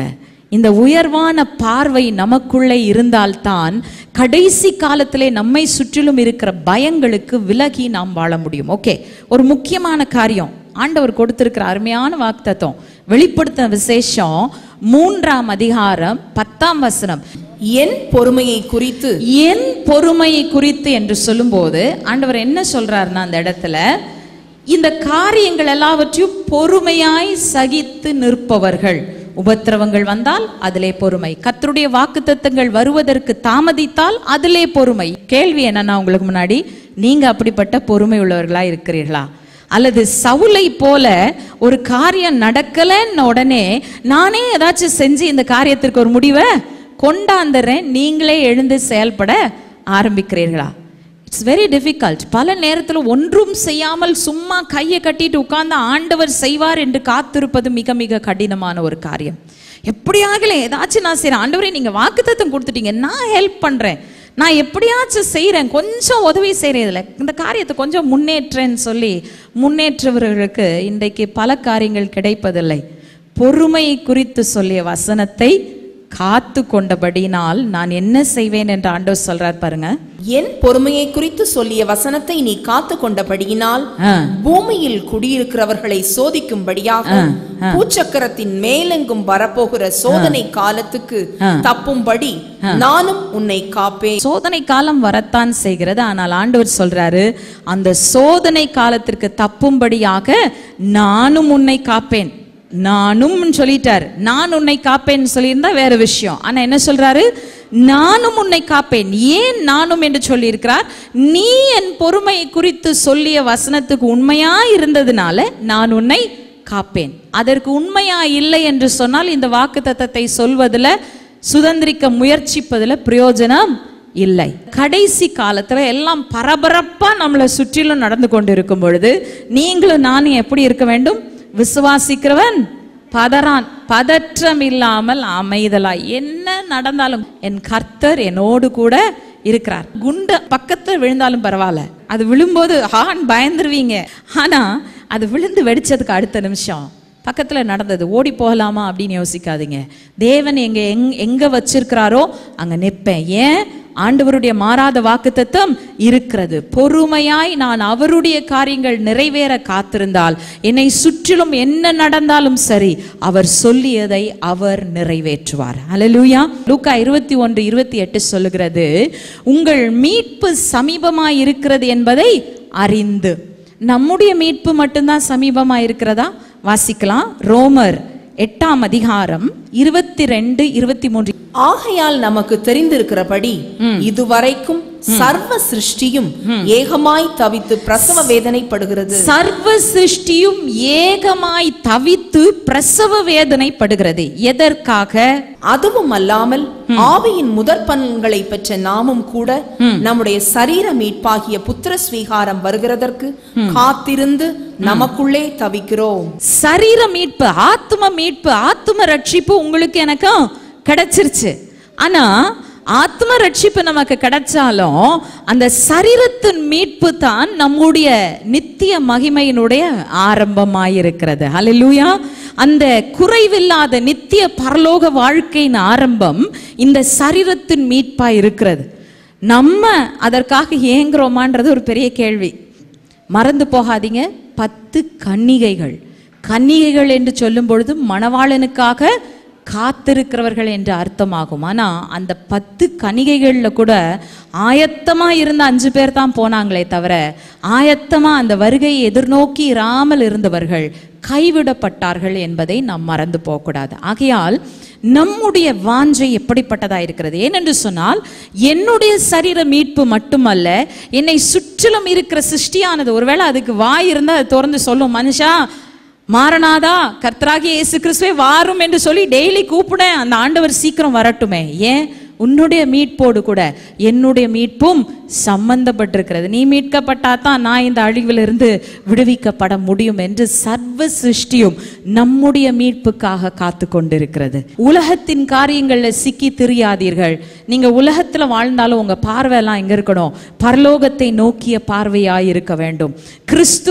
இந்த உயர்வான பார்வை நமக்குள்ளே இருந்தால்தான் கடைசி காலத்திலே நம்மை சுற்றிலும் இருக்கிற பயங்களுக்கு விலகி நாம் வாழ முடியும் ஓகே ஒரு முக்கியமான காரியம் ஆண்டவர் கொடுத்திருக்கிற அருமையான வாக்குத்தத்தம் வெளிப்படுத்தின விசேஷம் மூன்றாம் அதிகாரம் பத்தாம் வசனம் என் பொறுமையை குறித்து என் பொறுமையை குறித்து என்று சொல்லும்போது ஆண்டவர் என்ன சொல்றாருன்னா அந்த இடத்துல இந்த காரியங்கள் எல்லாவற்றையும் பொறுமையாய் சகித்து நிற்பவர்கள் உபத்திரவங்கள் வந்தால் அதிலே பொறுமை கர்த்தருடைய வாக்குத்தத்தங்கள் வருவதற்கு தாமதித்தால் அதிலே பொறுமை கேள்வி என்னன்னா உங்களுக்கு முன்னாடி நீங்க அப்படிப்பட்ட பொறுமை உள்ளவர்களா இருக்கிறீர்களா அல்லது சவுலை போல ஒரு காரியம் நடக்கலன்னு உடனே நானே ஏதாச்சும் செஞ்சு இந்த காரியத்திற்கு ஒரு முடிவை கொண்டாந்துறேன் நீங்களே எழுந்து செயல்பட ஆரம்பிக்கிறீர்களா இட்ஸ் வெரி டிஃபிகல்ட் பல நேரத்தில் ஒன்றும் செய்யாமல் சும்மா கையை கட்டிட்டு உட்கார்ந்து ஆண்டவர் செய்வார் என்று காத்திருப்பது மிக மிக கடினமான ஒரு காரியம் எப்படியாகல ஏதாச்சும் நான் செய்கிறேன் ஆண்டவரே நீங்கள் வாக்குத்தத்தம் கொடுத்துட்டீங்க நான் ஹெல்ப் பண்ணுறேன் நான் எப்படியாச்சும் செய்கிறேன் கொஞ்சம் உதவி செய்கிறேன் இதில் இந்த காரியத்தை கொஞ்சம் முன்னேற்றேன்னு சொல்லி முன்னேற்றவர்களுக்கு இன்றைக்கு பல காரியங்கள் கிடைப்பதில்லை பொறுமை குறித்து சொல்லிய வசனத்தை காத்து கொண்டபடினால் நான் என்ன செய்வேன் என்று ஆண்டவர் சொல்றார் பாருங்க என் பொறுமையை குறித்து சொல்லிய வசனத்தை நீ காத்து கொண்டபடியினால் ஆ. பூமியில் குடியிருக்கிறவர்களை சோதிக்கும்படியாக பூச்சக்கரத்தின் மேலெங்கும் வரப்போகிற சோதனை காலத்துக்கு தப்பும்படி நானும் உன்னை காப்பேன் சோதனை காலம் வரத்தான் செய்கிறது ஆனால் ஆண்டவர் சொல்றாரு அந்த சோதனை காலத்திற்கு தப்பும்படியாக நானும் உன்னை காப்பேன் நானும் சொல்லிட்டார் நான் உன்னை காப்பேன்னு சொல்லியிருந்தா வேற விஷயம் ஆனா என்ன சொல்றாரு நானும் உன்னை காப்பேன் ஏன் நானும் என்று சொல்லியிருக்கிறார் நீ என் பொறுமையை குறித்து சொல்லிய வசனத்துக்கு உண்மையா இருந்ததுனால நான் உன்னை காப்பேன் அதற்கு உண்மையா இல்லை என்று சொன்னால் இந்த வாக்கு சொல்வதில் சுதந்திரிக்க முயற்சிப்பதில் பிரயோஜனம் இல்லை கடைசி காலத்துல எல்லாம் பரபரப்பா நம்மளை சுற்றிலும் நடந்து கொண்டு இருக்கும் பொழுது நீங்களும் நானும் எப்படி இருக்க வேண்டும் விசுவாசிக்கிறவன் பதறான் பதற்றம் இல்லாமல் அமைதலாய் என்ன நடந்தாலும் என் கர்த்தர் என்னோடு கூட இருக்கிறார் குண்டு பக்கத்துல விழுந்தாலும் பரவாயில்ல அது விழும்போது ஹான் பயந்துருவீங்க ஆனா அது விழுந்து வெடிச்சதுக்கு அடுத்த நிமிஷம் பக்கத்துல நடந்தது ஓடி போகலாமா அப்படின்னு யோசிக்காதீங்க தேவன் எங்க எங் எங்க வச்சிருக்கிறாரோ அங்க நிற்பேன் ஏன் ஆண்டவருடைய மாறாத வாக்குத்தத்தம் இருக்கிறது பொறுமையாய் நான் அவருடைய காரியங்கள் நிறைவேற காத்திருந்தால் என்னை சுற்றிலும் என்ன நடந்தாலும் சரி அவர் சொல்லியதை அவர் நிறைவேற்றுவார் அல்லேலூயா லூக்கா இருபத்தி ஒன்று இருபத்தி எட்டு சொல்லுகிறது உங்கள் மீட்பு சமீபமாய் இருக்கிறது என்பதை அறிந்து நம்முடைய மீட்பு மட்டும்தான் சமீபமா இருக்கிறதா வாசிக்கலாம் ரோமர் எட்டாம் அதிகாரம் இருபத்தி ரெண்டு இருபத்தி மூன்று ஆகையால் நமக்கு தெரிந்திருக்கிறபடி இதுவரைக்கும் சர்வ சிருஷ்டியும் ஏகமாய் தவித்து பிரசவ வேதனைப்படுகிறது சர்வ சிருஷ்டியும் ஏகமாய் தவித்து பிரசவ வேதனைப்படுகிறது எதற்காக அதுவும் அல்லாமல் ஆவியின் முதற் பலன்களை பெற்ற நாமும் கூட நம்முடைய சரீர மீட்பாகிய புத்திர ஸ்வீகாரம் வருகிறதற்கு காத்திருந்து நமக்குள்ளே தவிக்கிறோம் சரீர மீட்பு ஆத்ம மீட்பு ஆத்ம ரட்சிப்பு உங்களுக்கு எனக்கும் கிடைச்சிருச்சு ஆனா ஆத்ம ரட்சிப்பு நமக்கு கிடைச்சாலும் அந்த சரீரத்தின் மீட்பு தான் நம்முடைய நித்திய மகிமையினுடைய ஆரம்பமாயிருக்கிறது ஹalleluya அந்த குறைவில்லாத நித்திய பரலோக வாழ்க்கையின் ஆரம்பம் இந்த சரீரத்தின் மீட்பா இருக்கிறது நம்ம அதற்காக ஏங்குறோமான்றது ஒரு பெரிய கேள்வி மறந்து போகாதீங்க பத்து கன்னிகைகள் கன்னிகைகள் என்று சொல்லும் பொழுது மணவாளனுக்காக காத்திருக்கிறவர்கள் என்று அர்த்தமாகும் ஆனா அந்த பத்து கன்னிகைகள்ல கூட ஆயத்தமா இருந்த அஞ்சு பேர் தான் போனாங்களே தவிர ஆயத்தமா அந்த வருகையை எதிர்நோக்கி இராமல் இருந்தவர்கள் கைவிடப்பட்டார்கள் என்பதை நாம் மறந்து போகக்கூடாது ஆகையால் நம்முடைய வாஞ்சை எப்படிப்பட்டதா இருக்கிறது ஏனென்று சொன்னால் என்னுடைய சரீர மீட்பு மட்டுமல்ல என்னை சுற்றிலும் இருக்கிற சிருஷ்டியானது ஒருவேளை அதுக்கு வாய் இருந்தால் அது திறந்து சொல்லும் மனுஷா மாறனாதா கர்த்தராகிய இயேசு கிறிஸ்துவே வாரும் என்று சொல்லி டெய்லி கூப்பிடேன் அந்த ஆண்டவர் சீக்கிரம் வரட்டுமே ஏன் உன்னுடைய மீட்போடு கூட என்னுடைய மீட்பும் சம்பந்தப்பட்டிருக்கிறது நீ மீட்கப்பட்டா தான் நான் இந்த அழிவிலிருந்து விடுவிக்கப்பட முடியும் என்று சர்வ சிருஷ்டியும் நம்முடைய மீட்புக்காக காத்து கொண்டிருக்கிறது உலகத்தின் காரியங்கள்ல சிக்கி திரியாதீர்கள் நீங்க உலகத்துல வாழ்ந்தாலும் உங்க பார்வை எல்லாம் எங்க இருக்கணும் பரலோகத்தை நோக்கிய பார்வையாய் இருக்க வேண்டும் கிறிஸ்து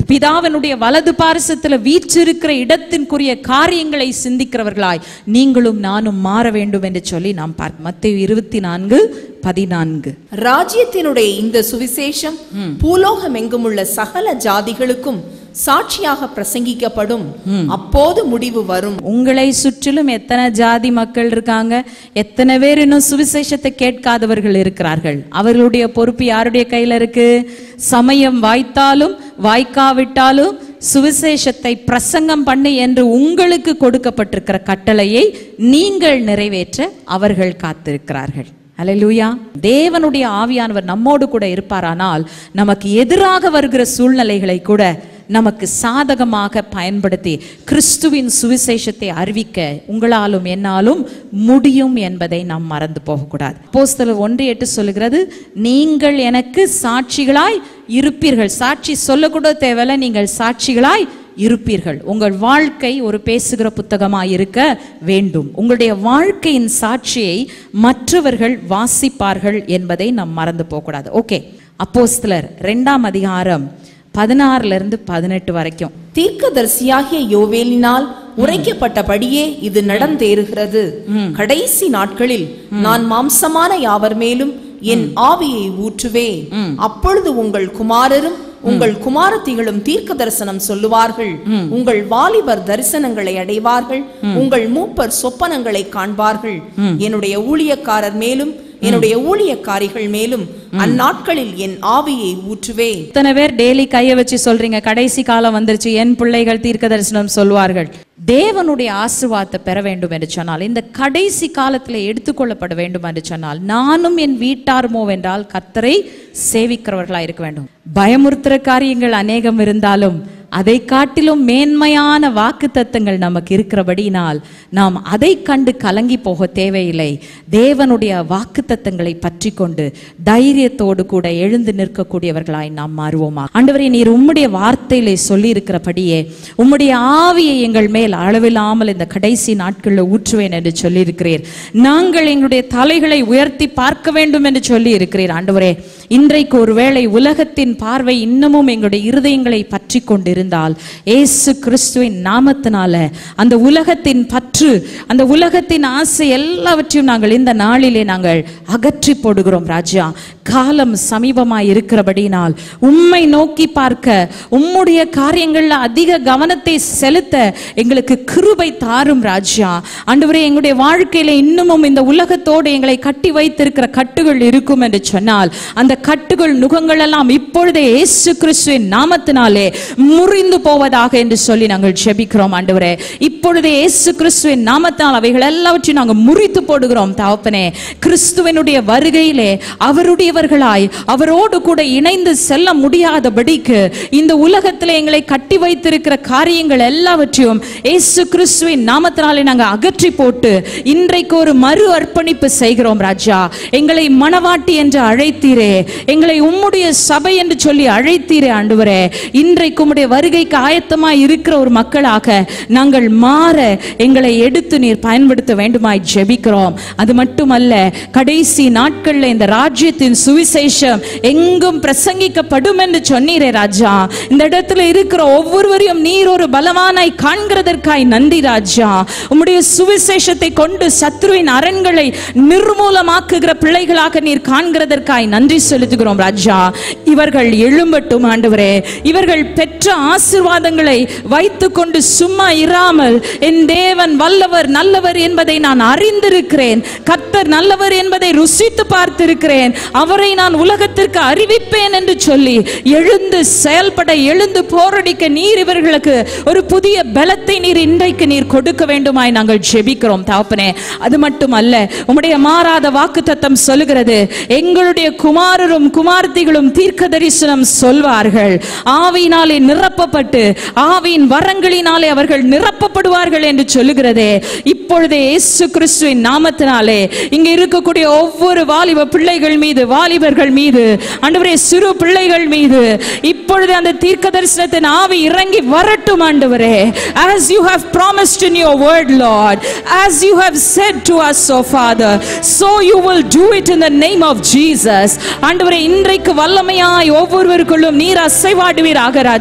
பிதாவினுடைய வலது பாரசத்துல வீற்றிருக்கிற இடத்திற்குரிய காரியங்களை சிந்திக்கிறவர்களாய் நீங்களும் நானும் மாற வேண்டும் என்று சொல்லி நாம் பார்க்க மத்திய இருபத்தி நான்கு பதினான்கு ராஜ்யத்தினுடைய இந்த சுவிசேஷம் பூலோகம் எங்குமுள்ள சகல ஜாதிகளுக்கும் சாட்சியாக பிரசங்கிக்கப்படும் அப்போது முடிவு வரும் உங்களை சுற்றிலும் எத்தனை ஜாதி மக்கள் இருக்காங்க எத்தனை பேர் இன்னும் சுவிசேஷத்தை கேட்காதவர்கள் இருக்கிறார்கள் அவர்களுடைய பொறுப்பு யாருடைய கையில இருக்கு சமயம் வாய்த்தாலும் வாய்க்காவிட்டாலும் சுவிசேஷத்தை பிரசங்கம் பண்ணு என்று உங்களுக்கு கொடுக்கப்பட்டிருக்கிற கட்டளையை நீங்கள் நிறைவேற்ற அவர்கள் காத்திருக்கிறார்கள் அல்லேலூயா தேவனுடைய ஆவியானவர் நம்மோடு கூட இருப்பாரானால் நமக்கு எதிராக வருகிற சூழ்நிலைகளை கூட நமக்கு சாதகமாக பயன்படுத்தி கிறிஸ்துவின் சுவிசேஷத்தை அறிவிக்க உங்களாலும் என்னாலும் முடியும் என்பதை நாம் மறந்து போகக்கூடாது அப்போஸ்தலர் ஒன்று எட்டு சொல்லுகிறது நீங்கள் எனக்கு சாட்சிகளாய் இருப்பீர்கள் சாட்சி சொல்லக்கூட தேவையில்ல நீங்கள் சாட்சிகளாய் இருப்பீர்கள் உங்கள் வாழ்க்கை ஒரு பேசுகிற புத்தகமாய் இருக்க வேண்டும் உங்களுடைய வாழ்க்கையின் சாட்சியை மற்றவர்கள் வாசிப்பார்கள் என்பதை நாம் மறந்து போகக்கூடாது ஓகே அப்போஸ்தலர் ரெண்டாம் அதிகாரம் பதினாறுல இருந்து பதினெட்டு வரைக்கும் தீர்க்கதரிசியாகிய யோவேலினால் உரைக்கப்பட்டபடியே இது நடந்தேறுகிறது கடைசி நாட்களில் நான் மாம்சமான யாவர் மேலும் என் ஆவியை ஊற்றுவேன் அப்பொழுது உங்கள் குமாரரும் உங்கள் குமாரத்திகளும் தீர்க்க தரிசனம் சொல்லுவார்கள் உங்கள் வாலிபர் தரிசனங்களை அடைவார்கள் உங்கள் மூப்பர் சொப்பனங்களை காண்பார்கள் என்னுடைய ஊழியக்காரர் மேலும் என்னுடைய ஊழியக்காரிகள் மேலும் அந்நாட்களில் என் ஆவியை ஊற்றுவேன் இத்தனை பேர் டெய்லி கையை வச்சு சொல்றீங்க கடைசி காலம் வந்துருச்சு என் பிள்ளைகள் தீர்க்க தரிசனம் சொல்வார்கள் தேவனுடைய ஆசீர்வாதத்தை பெற வேண்டும் என்று சொன்னால் இந்த கடைசி காலத்தில் எடுத்துக்கொள்ளப்பட வேண்டும் என்று சொன்னால் நானும் என் வீட்டாருமோ என்றால் கர்த்தரை சேவிக்கிறவர்களா இருக்க வேண்டும் பயமுறுத்துற காரியங்கள் அநேகம் இருந்தாலும் அதை காட்டிலும் மேன்மையான வாக்கு தத்தங்கள் நமக்கு இருக்கிறபடினால் நாம் அதை கண்டு கலங்கி போக தேவையில்லை தேவனுடைய வாக்கு தத்தங்களை பற்றி கொண்டு தைரியத்தோடு கூட எழுந்து நிற்கக்கூடியவர்களாய் நாம் மாறுவோமா ஆண்டவரே நீர் உம்முடைய வார்த்தையிலே சொல்லி இருக்கிறபடியே உம்முடைய ஆவியை எங்கள் மேல் அளவில்லாமல் இந்த கடைசி நாட்களில் ஊற்றுவேன் என்று சொல்லியிருக்கிறீர் நாங்கள் எங்களுடைய தலைகளை உயர்த்தி பார்க்க வேண்டும் என்று சொல்லி இருக்கிறீர் ஆண்டவரே இன்றைக்கு ஒருவேளை உலகத்தின் பார்வை இன்னமும் எங்களுடைய இருதயங்களை பற்றி கொண்டிருந்தால் ஏசு கிறிஸ்துவின் நாமத்தினால அந்த உலகத்தின் பற்று அந்த உலகத்தின் ஆசை எல்லாவற்றையும் நாங்கள் இந்த நாளிலே நாங்கள் அகற்றி போடுகிறோம் ராஜா காலம் சமீபமாய் இருக்கிறபடினால் உம்மை நோக்கி பார்க்க உம்முடைய காரியங்கள்ல அதிக கவனத்தை செலுத்த எங்களுக்கு கிருபை தாரும் ராஜா ஆண்டவரே எங்களுடைய வாழ்க்கையில இன்னமும் இந்த உலகத்தோடு எங்களை கட்டி வைத்திருக்கிற கட்டுகள் இருக்கும் என்று சொன்னால் அந்த கட்டுகள் நுகங்கள் எல்லாம் இப்பொழுதே இயேசு கிறிஸ்துவின் நாமத்தினாலே முறிந்து போவதாக என்று சொல்லி நாங்கள் ஜெபிக்கிறோம் ஆண்டவரே இப்பொழுதே இயேசு கிறிஸ்துவின் நாமத்தினால் அவைகள் எல்லாவற்றையும் நாங்கள் முறித்து போடுகிறோம் தகப்பனே கிறிஸ்துவனுடைய வருகையிலே அவருடையவர்களாய் அவரோடு கூட இணைந்து செல்ல முடியாதபடிக்கு இந்த உலகத்தில் எங்களை கட்டி வைத்திருக்கிற காரியங்கள் எல்லாவற்றையும் இயேசு கிறிஸ்துவின் நாமத்தினாலே நாங்கள் அகற்றி போட்டு இன்றைக்கு ஒரு மறு அர்ப்பணிப்பு செய்கிறோம் ராஜா எங்களை மணவாட்டி என்று அழைத்தீரே எங்களை உம்முடைய சபை என்று சொல்லி அழைத்தீரே ஆண்டவரே இன்றைக்கு உம்முடைய வருகைக்கு ஆயத்தமாய் இருக்கிற ஒரு மக்களாக நாங்கள் மாற எங்களை எடுத்து நீர் பயன்படுத்த வேண்டுமாய் ஜெபிக்கிறோம் அது மட்டுமல்ல கடைசி நாட்கள்ல இந்த ராஜ்யத்தின் சுவிசேஷம் எங்கும் பிரசங்கிக்கப்படும் என்று சொன்னீரே ராஜா இந்த இடத்துல இருக்கிற ஒவ்வொருவரையும் நீர் ஒரு பலவானாய் காண்கிறதற்காய் நன்றி ராஜா உம்முடைய சுவிசேஷத்தை கொண்டு சத்ருவின் அரண்களை நிர்மூலமாக்குகிற பிள்ளைகளாக நீர் காண்கிறதற்காய் நன்றி செலுத்துகிறோம் ராஜா இவர்கள் எழும்பட்டும் ஆண்டவரே இவர்கள் பெற்ற ஆசீர்வாதங்களை வைத்துக்கொண்டு சும்மா இராமல் என் தேவன் வல்லவர் நல்லவர் என்பதை நான் அறிந்திருக்கிறேன் கர்த்தர் நல்லவர் என்பதை ருசித்து பார்த்திருக்கிறேன் அவரை நான் உலகத்திற்கு அறிவிப்பேன் என்று சொல்லி எழுந்து செயல்பட எழுந்து போரடிக்க நீர் இவர்களுக்கு ஒரு புதிய பலத்தை நீர் இன்றைக்கு நீர் கொடுக்க வேண்டுமாய் நாங்கள் ஜெபிக்கிறோம் தகப்பனே அது மட்டுமல்ல உம்முடைய மாறாத வாக்குத்தத்தம் சொல்லுகிறது எங்களுடைய குமாரரும் குமார்த்திகளும் தீர்க்க தரிசனம் சொல்வார்கள் ஆவியினாலே நிரப்பப்பட்டு ஆவியின் வரங்களினாலே அவர்கள் நிரப்பப்படுவார்கள் என்று சொல்லுகிறதே இப்பொழுதே இயேசு கிறிஸ்துவின் நாமத்தினாலே இங்க இருக்கக்கூடிய ஒவ்வொரு வாலிப பிள்ளைகள் மீது வாலிபர்கள் மீது ஆண்டவரே சிறு பிள்ளைகள் மீது இப்பொழுது அந்த தீர்க்க தரிசனத்தின் ஆவி இறங்கி வரட்டும் ஆண்டவரே as you have promised in your word lord as you have said to us so father so you will do it in the name of jesus ஆண்டவரே இன்றைக்கு வல்லமையாய் ஒவ்வொருவருக்குள்ளும் நீர் அசைவாடுவீராக ராஜா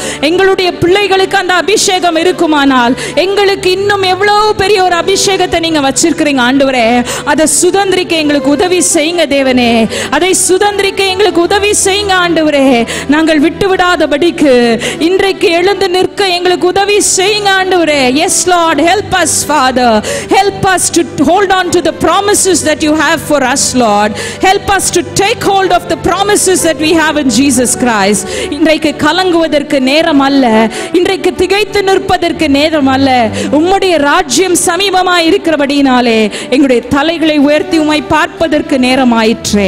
எங்களுடைய பிள்ளைகளுக்கு அந்த அபிஷேகம் இருக்குமானால் எங்களுக்கு இன்னும் எவ்வளவு பெரிய ஒரு அபிஷேகத்தை நீங்க வச்சிருக்கிறீங்க ஆண்டவரே அதை சுதந்திரிக்க எங்களுக்கு உதவி செய்யுங்க தேவனே அதை சுதந்திரிக்க எங்களுக்கு உதவி செய்யுங்க ஆண்டவரே நாங்கள் விட்டு விடாதபடிக்கு இன்றைக்கு எழுந்து நிற்க எங்களுக்கு உதவி செய்யுங்க ஆண்டவரே yes Lord help us Father help us to hold on to the promises that you have for us Lord help us to take hold of the promises that we have in Jesus Christ இன்றைக்கு கலங்குவதற்கு நேரம் அல்ல இன்றைக்கு திகைத்து நிற்பதற்கு நேரம் அல்ல உம்முடைய ராஜ்யம் சமீபமாய் இருக்கிறபடியினாலே எங்களுடைய தலைகளை உயர்த்தி உம்மை பார்ப்பதற்கு நேரமாயிற்றே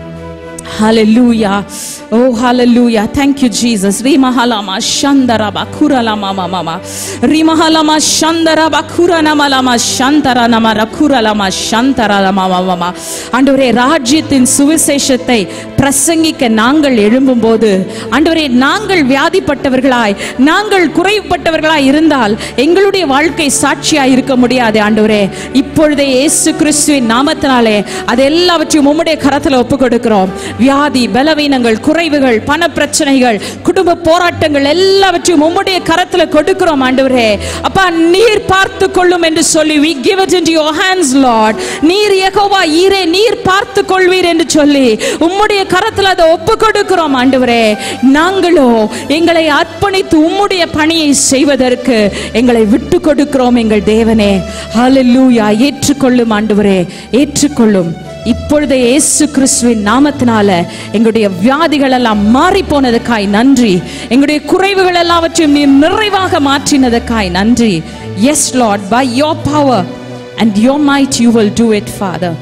Hallelujah. Oh, hallelujah. Thank you, Jesus. Rimahalama Shandaraba Kuralama Mama. Rimahalama Shandaraba Kuranamalama Shantara Namara Kuralama Shantara Mama. ஆண்டவரே ராஜ்யத்தின் சுவிசேஷத்தை பிரசங்கிக்க நாங்கள் எழும்பும்போது ஆண்டவரே நாங்கள் வியாதிப்பட்டவர்களாய் நாங்கள் குறைப்பட்டவர்களாய் இருந்தால் எங்களுடைய வாழ்க்கை சாட்சியாய் இருக்க முடியாது ஆண்டவரே இப்பொழுதே இயேசு கிறிஸ்துவின் நாமத்தினாலே அது எல்லாவற்றையும் உம்முடைய கரத்துல ஒப்பு கொடுக்கிறோம் வியாதி பலவீனங்கள் குறைவுகள் பண பிரச்சனைகள் குடும்ப போராட்டங்கள் எல்லாவற்றையும் உம்முடைய கரத்துல கொடுக்கிறோம் ஆண்டவரே அப்பா நீர் பார்த்து கொள்ளும் என்று சொல்லி we give it into your hands lord நீர் யெகோவா ஈரே நீர் பார்த்து கொள்வீர் என்று சொல்லி உம்முடைய கரத்துல அதை ஒப்பு கொடுக்கிறோம் ஆண்டவரே நாங்களோ எங்களை அர்ப்பணித்து உம்முடைய பணியை செய்வதற்கு எங்களை விட்டு கொடுக்கிறோம் எங்கள் தேவனே ஹalleluya ஏற்றுக்கொள்ளும் ஆண்டவரே ஏற்றுக்கொள்ளும் இப்பொழுது இயேசு கிறிஸ்துவின் நாமத்தினால எங்களுடைய வியாதிகள் எல்லாம் மாறி போனதுக்காய் நன்றி எங்களுடைய குறைவுகள் எல்லாவற்றையும் நீர் நிறைவாக மாற்றினதுக்காய் நன்றி yes Lord by your power and your might you will do it Father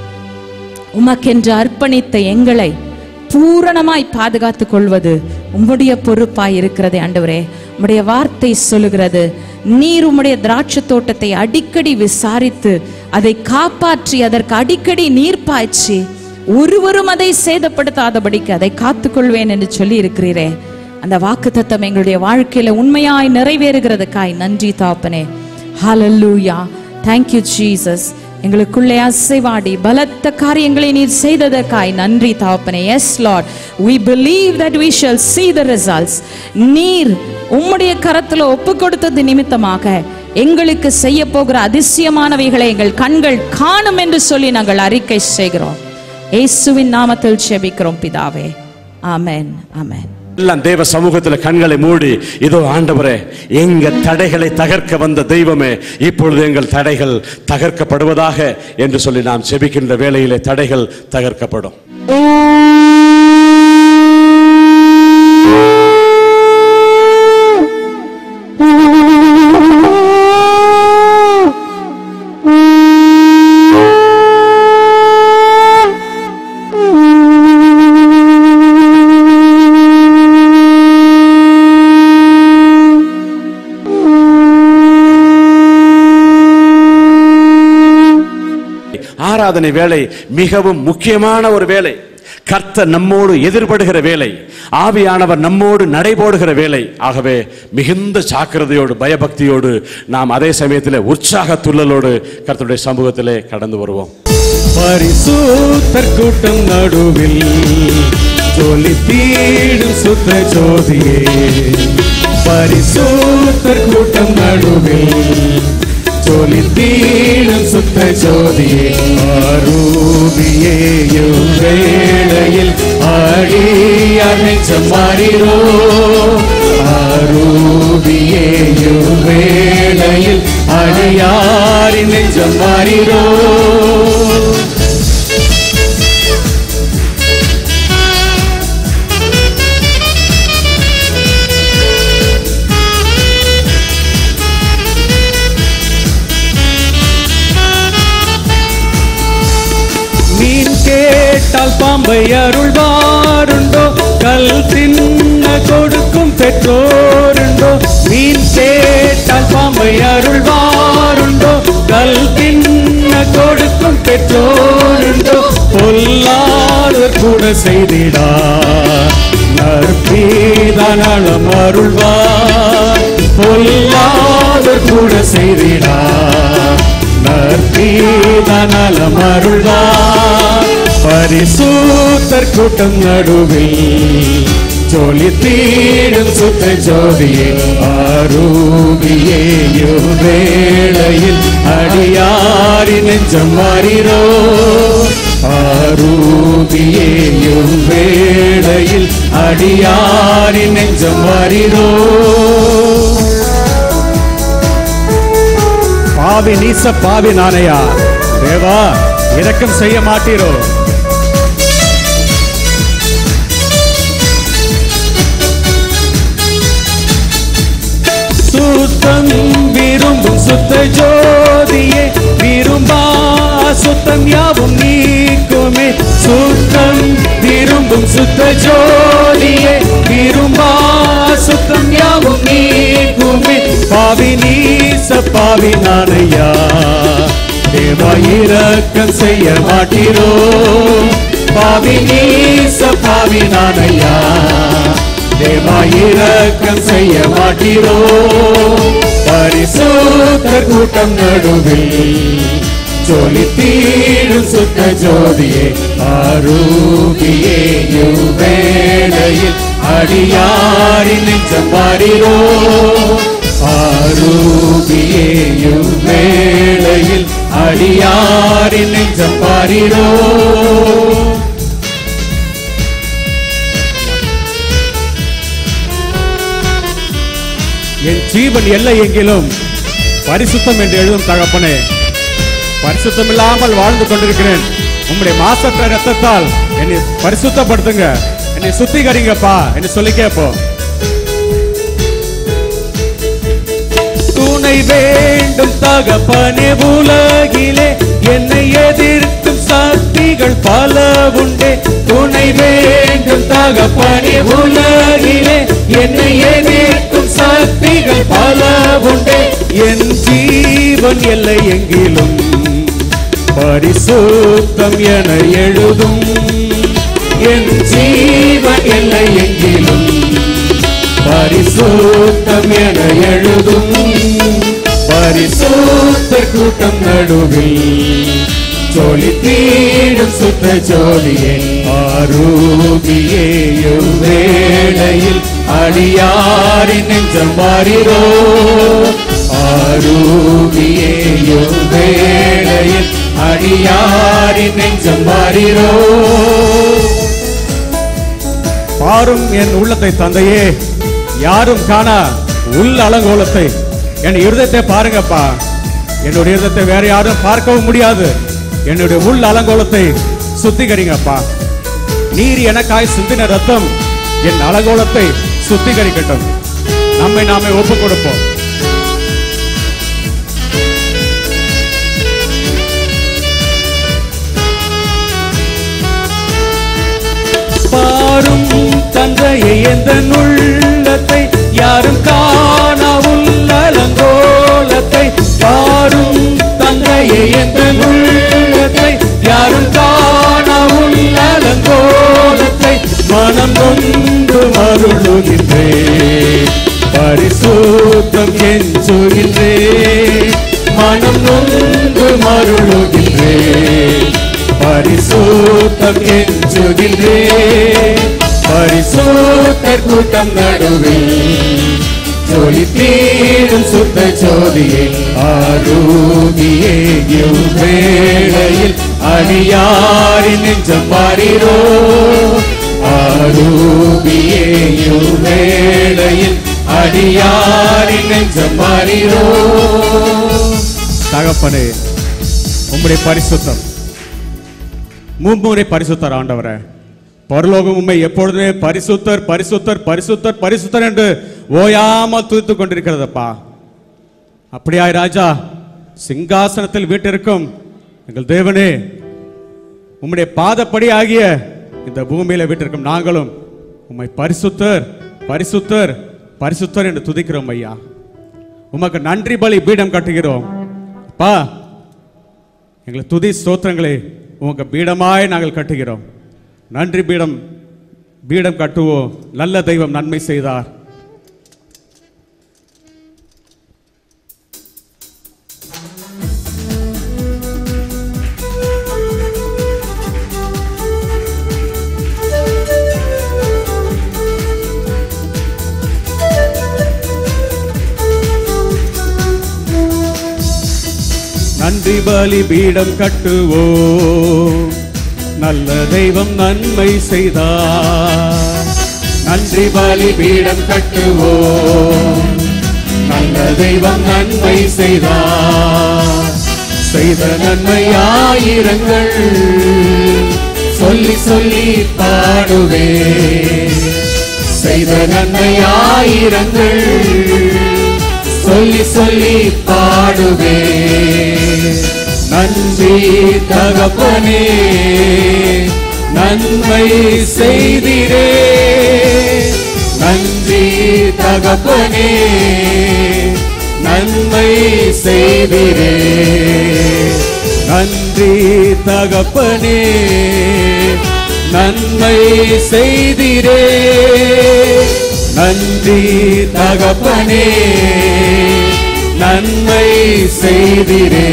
உமக்கென்று அர்ப்பணித்த எங்களை பூரணமாய் பாதுகாத்துக் கொள்வது உம்முடைய பொறுப்பாய் இருக்கிறது ஆண்டவரே உம்முடைய வார்த்தை சொல்லுகிறது நீர் உம்முடைய திராட்சை தோட்டத்தை அடிக்கடி விசாரித்து அதை காப்பாற்றி அதற்கு அடிக்கடி நீர் பாய்ச்சி ஒருவரும் அதை சேதப்படுத்தாதபடிக்கு அதை காத்துக்கொள்வேன் என்று சொல்லி இருக்கிறீரே அந்த வாக்குத்தத்தம் எங்களுடைய வாழ்க்கையில உண்மையாய் நிறைவேறுகிறதுக்காய் நன்றி தாப்பனே ஹalleluya thank you ஜீசஸ் எங்களுக்குள்ளே அசைவாடி பலத்த காரியங்களை நீர் செய்ததற்காய் நன்றி தாப்பனே yes Lord we believe that we shall see the results நீர் உம்முடைய கரத்துல ஒப்பு கொடுத்தது நிமித்தமாக எங்களுக்கு செய்ய போகிற அதிசயமானவைகளை எங்கள் கண்கள் காணும் என்று சொல்லி நாங்கள் அறிக்கை செய்கிறோம் இயேசுவின் நாமத்தில் செபிக்கிறோம் பிதாவே ஆமென் ஆமென் எல்லாம் தேவ சமூகத்துல கண்களை மூடி இதோ ஆண்டவரே எங்க தடைகளை தகர்க்க வந்த தெய்வமே இப்பொழுது எங்கள் தடைகள் தகர்க்கப்படுவதாக என்று சொல்லி நாம் செபிக்கின்ற வேளையிலே தடைகள் தகர்க்கப்படும் ஆராதனை வேலை மிகவும் முக்கியமான ஒரு வேலை கர்த்தர் நம்மோடு எதிர்படுகிற வேலை ஆவியானவர் நம்மோடு நடைபோடுகிற வேலை ஆகவே மிகுந்த ஜாக்கிரதையோடு பயபக்தியோடு நாம் அதே சமயத்தில் உற்சாக துள்ளலோடு கர்த்தருடைய சமூகத்திலே கடந்து வருவோம் பரிசுத்தர் கூட்டம் நடுவில் ஜொலி தீடும் சுத்த ஜோதியே பரிசுத்தர் கூட்டம் நடுவில் ஜொலி தீடும் சுத்த ஜோதியே ஆரூபியே வேளையில் ஆடிய நெஞ்சம் மாறிரோ ஆரூபியே வேளையில் அடியாரின் நெஞ்சம் மாறிரோ மீன் கேட்டால் பாம்பை அருள்வாருண்டோ கல் தின்ன கொடுக்கும் பெற்றோருண்டோ மீன் கேட்டால் பாம்பை அருள்வாருண்டோ கல் தின்ன கொடுக்கும் பெற்றோருண்டோ பொல்லாதவர் கூட செய்திடா நற்பீதானம் அருள்வார் பொல்லாதவர் கூட செய்திடா நற்பீதநலம் அருள்வார் பரிசுத்தர் கூட்டம் நடுவில் ஜொலித்தீடும் சுத்த ஜோதியே ஆரூபியே வேளையில் அடியாரி நெஞ்சம் மாறிரோ ஆரூபியே வேளையில் அடியாரி நெஞ்சம் மாறிரோ பாவி நீச பாவி நானையா தேவா இரக்கம் செய்ய மாட்டீரோ சுத்தம் விரும்பும் சுத்த ஜோதியே விரும்பா சுத்தம் யாவும் நீக்குமே சுத்தம் விரும்பும் சுத்த ஜோதியே விரும்பா சுத்தம் யாவும் நீக்குமே பாவி நீச பாவி நானையா தேவா இரக்கம் செய்ய மாட்டீரோ பாவி நீச பாவி நானையா தேவா இரக்கம் செய்ய மாட்டீரோ பரிசுத்த கூட்டம் நடுவில் ஜோலி தீடும் சுத்த ஜோதியே ஆரூபியே வேளையில் அடியாரி நெஞ்சம் மாறிரோ ஆரூபியே வேளையில் அடியாரி நெஞ்சம் மாறிரோ என் ஜீவன் எல்லை எங்கிலும் பரிசுத்தம் என்று எழுதும் தகப்பனே பரிசுத்தம் இல்லாமல் வாழ்ந்து கொண்டிருக்கிறேன் உம்முடைய மாசற்ற ரத்தத்தால் என்னை பரிசுத்தப்படுத்துங்க என்னை சுத்திகரிங்கப்பா என்று சொல்லி கேட்போம் துணை வேண்டும் தகப்பனே உலகிலே என்னை எதிர்க்கும் சக்திகள் பல உண்டே துணை வேண்டும் தகப்பனே உலகிலே என்னை எதிர்க்கும் சக்திகள் பல உண்டே என் ஜீவன் எல்லை எங்கிலும் பரிசுத்தம் என எழுதும் என் ஜீவன் எல்லை எங்கிலும் பரிசுத்தம் என எழுதும் பரிசுத்த கூட்டம் நடுவில் ஜோலி தீடும் சுத்த ஜோலியே ஆரூபியே வேளையில் அடியாரி நெஞ்சம் மாறிரோ ஆரூபியே வேளையில் அடியாரி நெஞ்சம் மாறிரோ பாரும் என் உள்ளத்தை தந்தையே யாரும் காணா உள்ள அலங்கோலத்தை என் இருதயத்தை பாருங்கப்பா என்னுடைய இருதயத்தை வேற யாரும் பார்க்கவும் முடியாது என்னுடைய உள் அலங்கோலத்தை சுத்திகரிங்கப்பா நீர் எனக்காய் சிந்தின ரத்தம் என் அலங்கோலத்தை சுத்திகரிக்கட்டும் நம்மை நாமே ஒப்புக் கொடுப்போம் பாரும் தந்தையை எந்த உள்ளத்தை யாரும் காணா உள்ளலங்கோலத்தை பாரும் தந்தையை எந்த உள்ளத்தை யாரும் காணா உள்ளலங்கோலத்தை மனம் கொண்டு மருளுகின்றே பரிசுத்தம் கெஞ்சுகின்றே மனம் நொந்து மருளுகின்றே பரிசுத்தம் கெஞ்சுகின்றே பரிசுத்த கூட்டம் நடுவில் ஜோலி தீரும் சுத்த ஜோதியே ஆரூபியே வேளையில் அடியாரி நெஞ்சம் மாறிரோ ஆரூபியே வேளையில் அடியாரி நெஞ்சம் மாறிரோ தகப்பனே உம்முடைய பரிசுத்தம் மும்முறை பரிசுத்தர் ஆண்டவரே பரலோகம் உண்மை எப்பொழுதுமே பரிசுத்தர் பரிசுத்தர் பரிசுத்தர் பரிசுத்தர் என்று ஓயாமல் துதித்துக் கொண்டிருக்கிறதப்பா அப்படியாய் ராஜா சிங்காசனத்தில் வீட்டிற்கும் எங்கள் தேவனே உம்முடைய பாதப்படி ஆகிய இந்த பூமியில வீட்டிற்கும் நாங்களும் உம்மை பரிசுத்தர் பரிசுத்தர் பரிசுத்தர் என்று துதிக்கிறோம் ஐயா உமக்கு நன்றி பலி பீடம் கட்டுகிறோம் அப்பா எங்களை துதி ஸ்தோத்திரங்களை உமக்கு பீடமாய் நாங்கள் கட்டுகிறோம் நன்றி பீடம் பீடம் கட்டுவோம் நல்ல தெய்வம் நன்மை செய்தார் நன்றி பலி பீடம் கட்டுவோம் நல்ல தெய்வம் நன்மை செய்தார் நன்றி பலி பீடம் கட்டுவோம் நல்ல தெய்வம் நன்மை செய்தார் செய்த நன்மை ஆயிரங்கள் சொல்லி சொல்லி பாடுவே செய்த நன்மை ஆயிரங்கள் சொல்லி சொல்லி பாடுவே நன்றி தகப்பனே நன்மை செய்திரே நன்றி தகப்பனே நன்மை செய்திரே நன்றி தகப்பனே நன்மை செய்திரே நன்றி தகப்பனே நன்மை செய்திரே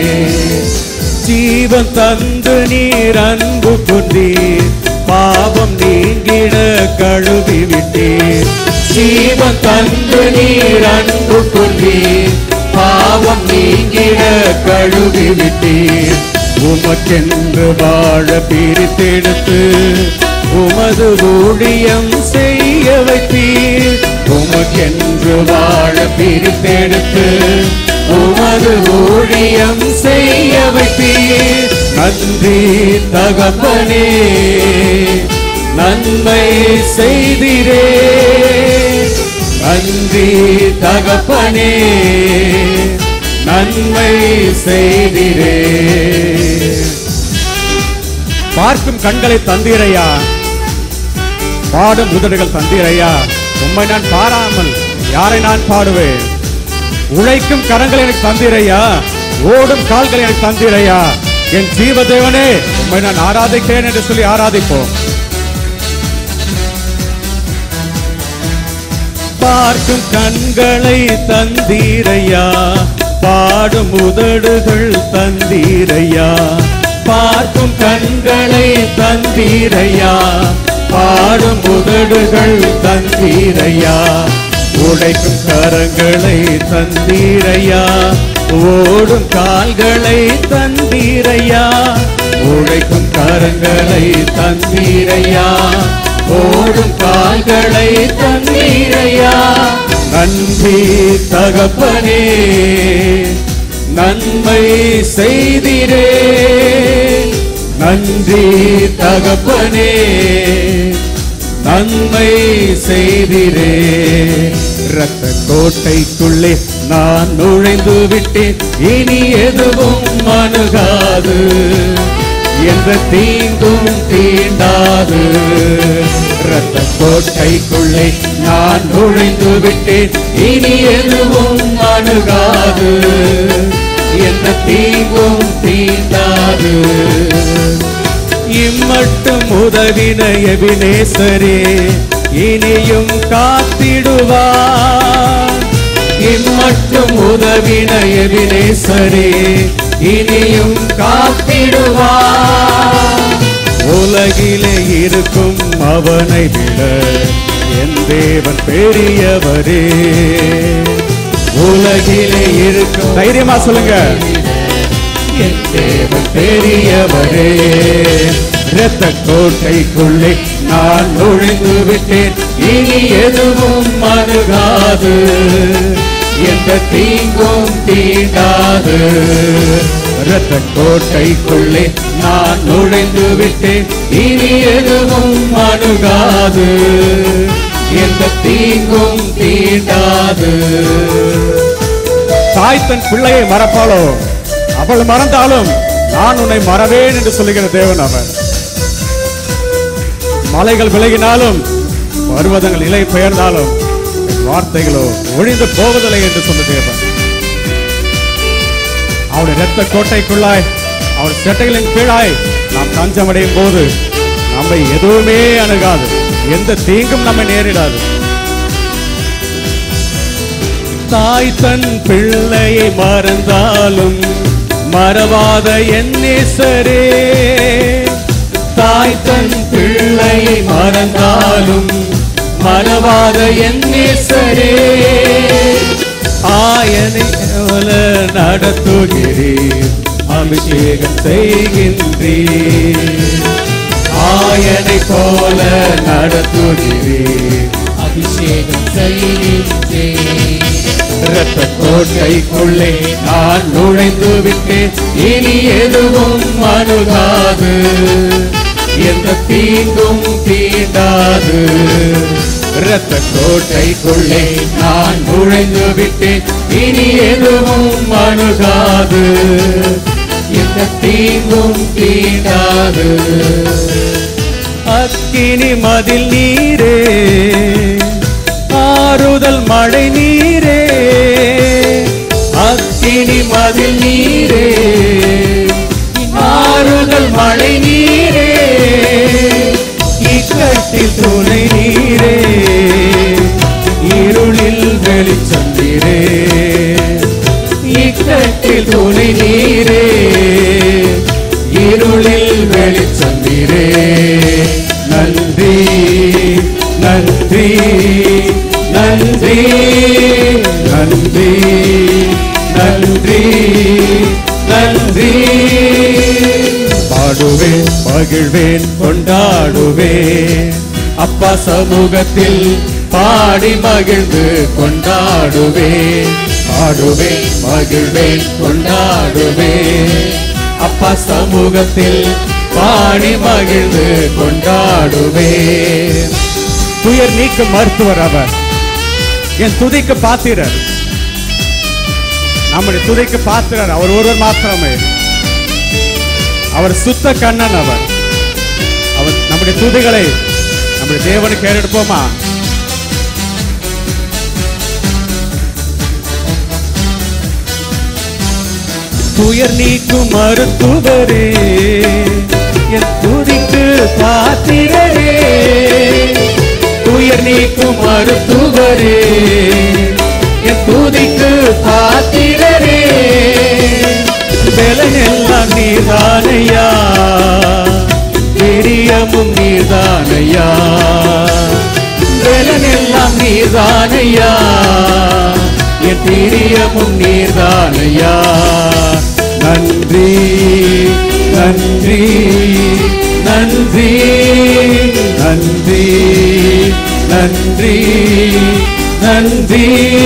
ஜீவன் தந்து நீர் அன்பு கொண்டீர் பாவம் நீங்கிட கழுவி விட்டீர் ஜீவன் தந்து நீர் அன்பு கொண்டீர் பாவம் நீங்கிட கழுவி விட்டீர் உமக்கென்று வாழ பிரித்தெடுத்து உமது ஊழியம் செய்ய வைத்தீர் உமக்கென்று வாழ பிரித்தெடுத்து உமது ஊழியம் செய்ய வைத்தீர் நன்றி தகப்பனே நன்மை செய்திரே நன்றி தகப்பனே நன்மை செய்திரே பார்க்கும் கண்களை தந்தீரையா பாடும் உதடுகள் தந்தீரையா உம்மை நான் பாராமல் யாரை நான் பாடுவேன் உழைக்கும் கரங்களை எனக்கு தந்தீரையா ஓடும் கால்களை எனக்கு தந்தீரையா என் ஜீவ தேவனே உம்மை நான் ஆராதிக்கிறேன் என்று சொல்லி ஆராதிப்போம் பார்க்கும் கண்களை தந்தீரையா பாடும் உதடுகள் தந்தீரையா பார்க்கும் கண்களை தந்தீரையா பாடும் உதடுகள் தந்தீரையா உடைக்கும் கரங்களை தந்தீரையா ஓடும் கால்களை தந்தீரையா உழைக்கும் கரங்களை தந்தீரையா ஓடும் கால்களை தந்தீரையா நன்றி தகப்பனே நன்மை செய்திரே நன்றி தகப்பனே நன்மை செய்திரே இரத்த கோட்டைக்குள்ளே நான் நுழைந்து விட்டேன் இனி எதுவும் அணுகாது என்ற தீங்கும் தீண்டாது இரத்த கோட்டைக்குள்ளே நான் நுழைந்து விட்டேன் இனி எதுவும் அணுகாது என்ற தீங்கும் தீண்டாது இம்மட்டும் உதவின எபினேசரே இனியும் காத்திடுவார் இம்மட்டும் உதவின எபினேசரே இனியும் காத்திடுவார் உலகிலே இருக்கும் அவனை விட என் தேவன் பெரியவரே உலகிலே இருக்கும் தைரியமா சொல்லுங்க என் தேவன் பெரியவரே இரத்த கோட்டைக்குள்ளே நான் நுழைந்து விட்டேன் இனி எதுவும் அணுகாது எந்த தீங்கும் தீண்டாது இரத்த கோட்டைக்குள்ளே நான் நுழைந்து விட்டேன் இனி எதுவும் அணுகாது எந்த தீங்கும் தீண்டாது தாய் தன் பிள்ளையை மறப்பாளோ அவள் மறந்தாலும் நான் உன்னை மறவேன் என்று சொல்லுகிற தேவன் அவன் மலைகள் விலகினாலும் பர்வதங்கள் இலை பெயர்ந்தாலும் என் வார்த்தைகளோ ஒழிந்து போவதில்லை என்று சொன்ன தேவன் அவருடைய இரத்த கோட்டைக்குள்ளாய் அவர் செட்டைகளின் கீழாய் நாம் தஞ்சமடையும் போது நம்மை எதுவுமே அணுகாது எந்த தீங்கும் நம்மை நேரிடாது தாய் தன் பிள்ளையை மறந்தாலும் மறவாத என் நேசரே தாய் தன் பிள்ளையை மறந்தாலும் மறவாத என் நேசரே ஆயனை போல நடத்துகிறீர் அபிஷேகம் செய்கின்றீர் ஆயனை போல நடத்துகிறீர் அபிஷேகம் செய்கின்றேன் இரத்த கோட்டைக்குள்ளே நான் நுழைந்து விட்டேன் இனி எதுவும் அணுகாது எந்த தீங்கும் தீண்டாது இரத்த கோட்டைக்குள்ளே நான் நுழைந்து விட்டேன் இனி எதுவும் அணுகாது எந்த தீங்கும் தீண்டாது அக்கினி மதில் நீரே ஆறுதல் மழை நீரே அக்கினி மதில் நீரே ஆறுதல் மழை நீரே இக்கட்டில் துணை நீரே இருளில் வெளிச்சம் நீரே இக்கட்டில் துணை நீரே இருளில் வெளிச்சம் நீரே நன்றி நன்றி நன்றி நன்றி நன்றி நன்றி பாடுவேன் மகிழ்வேன் கொண்டாடுவேன் அப்பா சமூகத்தில் பாடி மகிழ்ந்து கொண்டாடுவேன் பாடுவேன் மகிழ்வேன் கொண்டாடுவேன் அப்பா சமூகத்தில் பாடி மகிழ்ந்து கொண்டாடுவேன் துயர் நீக்கும் மருத்துவர் அவர் என் துதிக்கு பாத்திரர் நம்முடைய துதிக்கு பாத்திரர் அவர் ஒருவர் மாத்திரமே அவர் சுத்த கண்ணன் அவர் அவர் நம்முடைய துதிகளை நம்முடைய தேவனுக்கு ஏறெடுப்போமா துயர் நீக்கும் மருத்துவரே என் துதிக்கு பாத்திரரே துயர் நீக்கும் மருத்துவரே என் துதிக்கு பாத்திரரே பலனெல்லாம் நீதானையா பிரியமும் நீதானையா பலனெல்லாம் நீதானையா என் பிரியமும் நீதானையா நன்றி நன்றி நன்றி நன்றி நன்றி நன்றி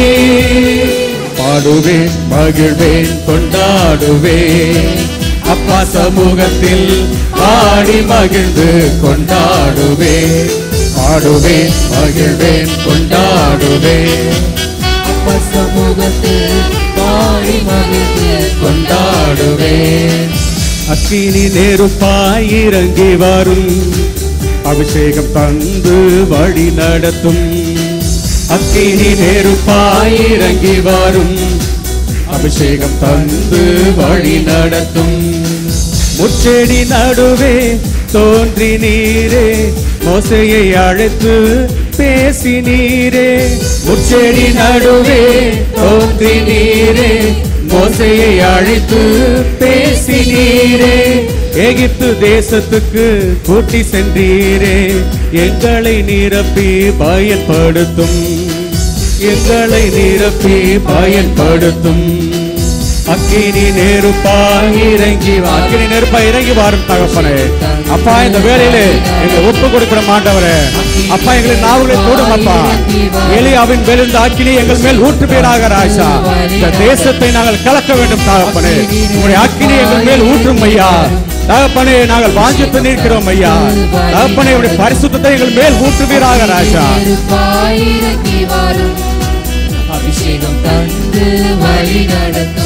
பாடுவேன் மகிழ்வேன் கொண்டாடுவேன் அப்பா சமூகத்தில் பாடி மகிழ்ந்து கொண்டாடுவேன் பாடுவேன் மகிழ்வேன் கொண்டாடுவேன் அப்ப சமூகத்தில் பாடி மகிழ்ந்து கொண்டாடுவேன் அக்கினி நெருப்பாய் இறங்கி வரும் அபிஷேகம் தந்து வழி நடத்தும் அக்கினி நெருப்பாய் இறங்கி வரும் அபிஷேகம் தந்து வழி நடத்தும் முச்செடி நடுவே தோன்றி நீரே மோசையை அழைத்து பேசி நீரே முச்செடி நடுவே தோன்றி நீரே மோசையை அழைத்து பேசி நீரே எகிப்து தேசத்துக்கு கூட்டி சென்றீரே எங்களை நிரப்பி பயன்படுத்தும் எங்களை நிரப்பி பயன்படுத்தும் அக்கினி நெருப்பாய் இறங்கி வா அக்கினி நெருப்பாய் இறங்கி வாரும் தகப்பனே அப்பா இந்த வேலையிலே எங்களை ஒப்பு கொடுக்கிற மாண்டவரே அப்பா எங்களை நாவுகளை கூடும் அப்பா எலியாவின் மேலிருந்த அக்கினி எங்கள் மேல் ஊற்றுவீராக ராஜா இந்த தேசத்தை நாங்கள் கலக்க வேண்டும் தகப்பனே உங்களுடைய அக்கினி எங்கள் மேல் ஊற்றும் ஐயா தகப்பனே நாங்கள் வாஞ்சித்து நிற்கிறோம் ஐயா தகப்பனே உடைய பரிசுத்தத்தை எங்கள் மேல் ஊற்றுவீராக ராஜா நெருப்பாயிரங்கி வரும் அபிஷேகம் தந்து வழி நடத்தும்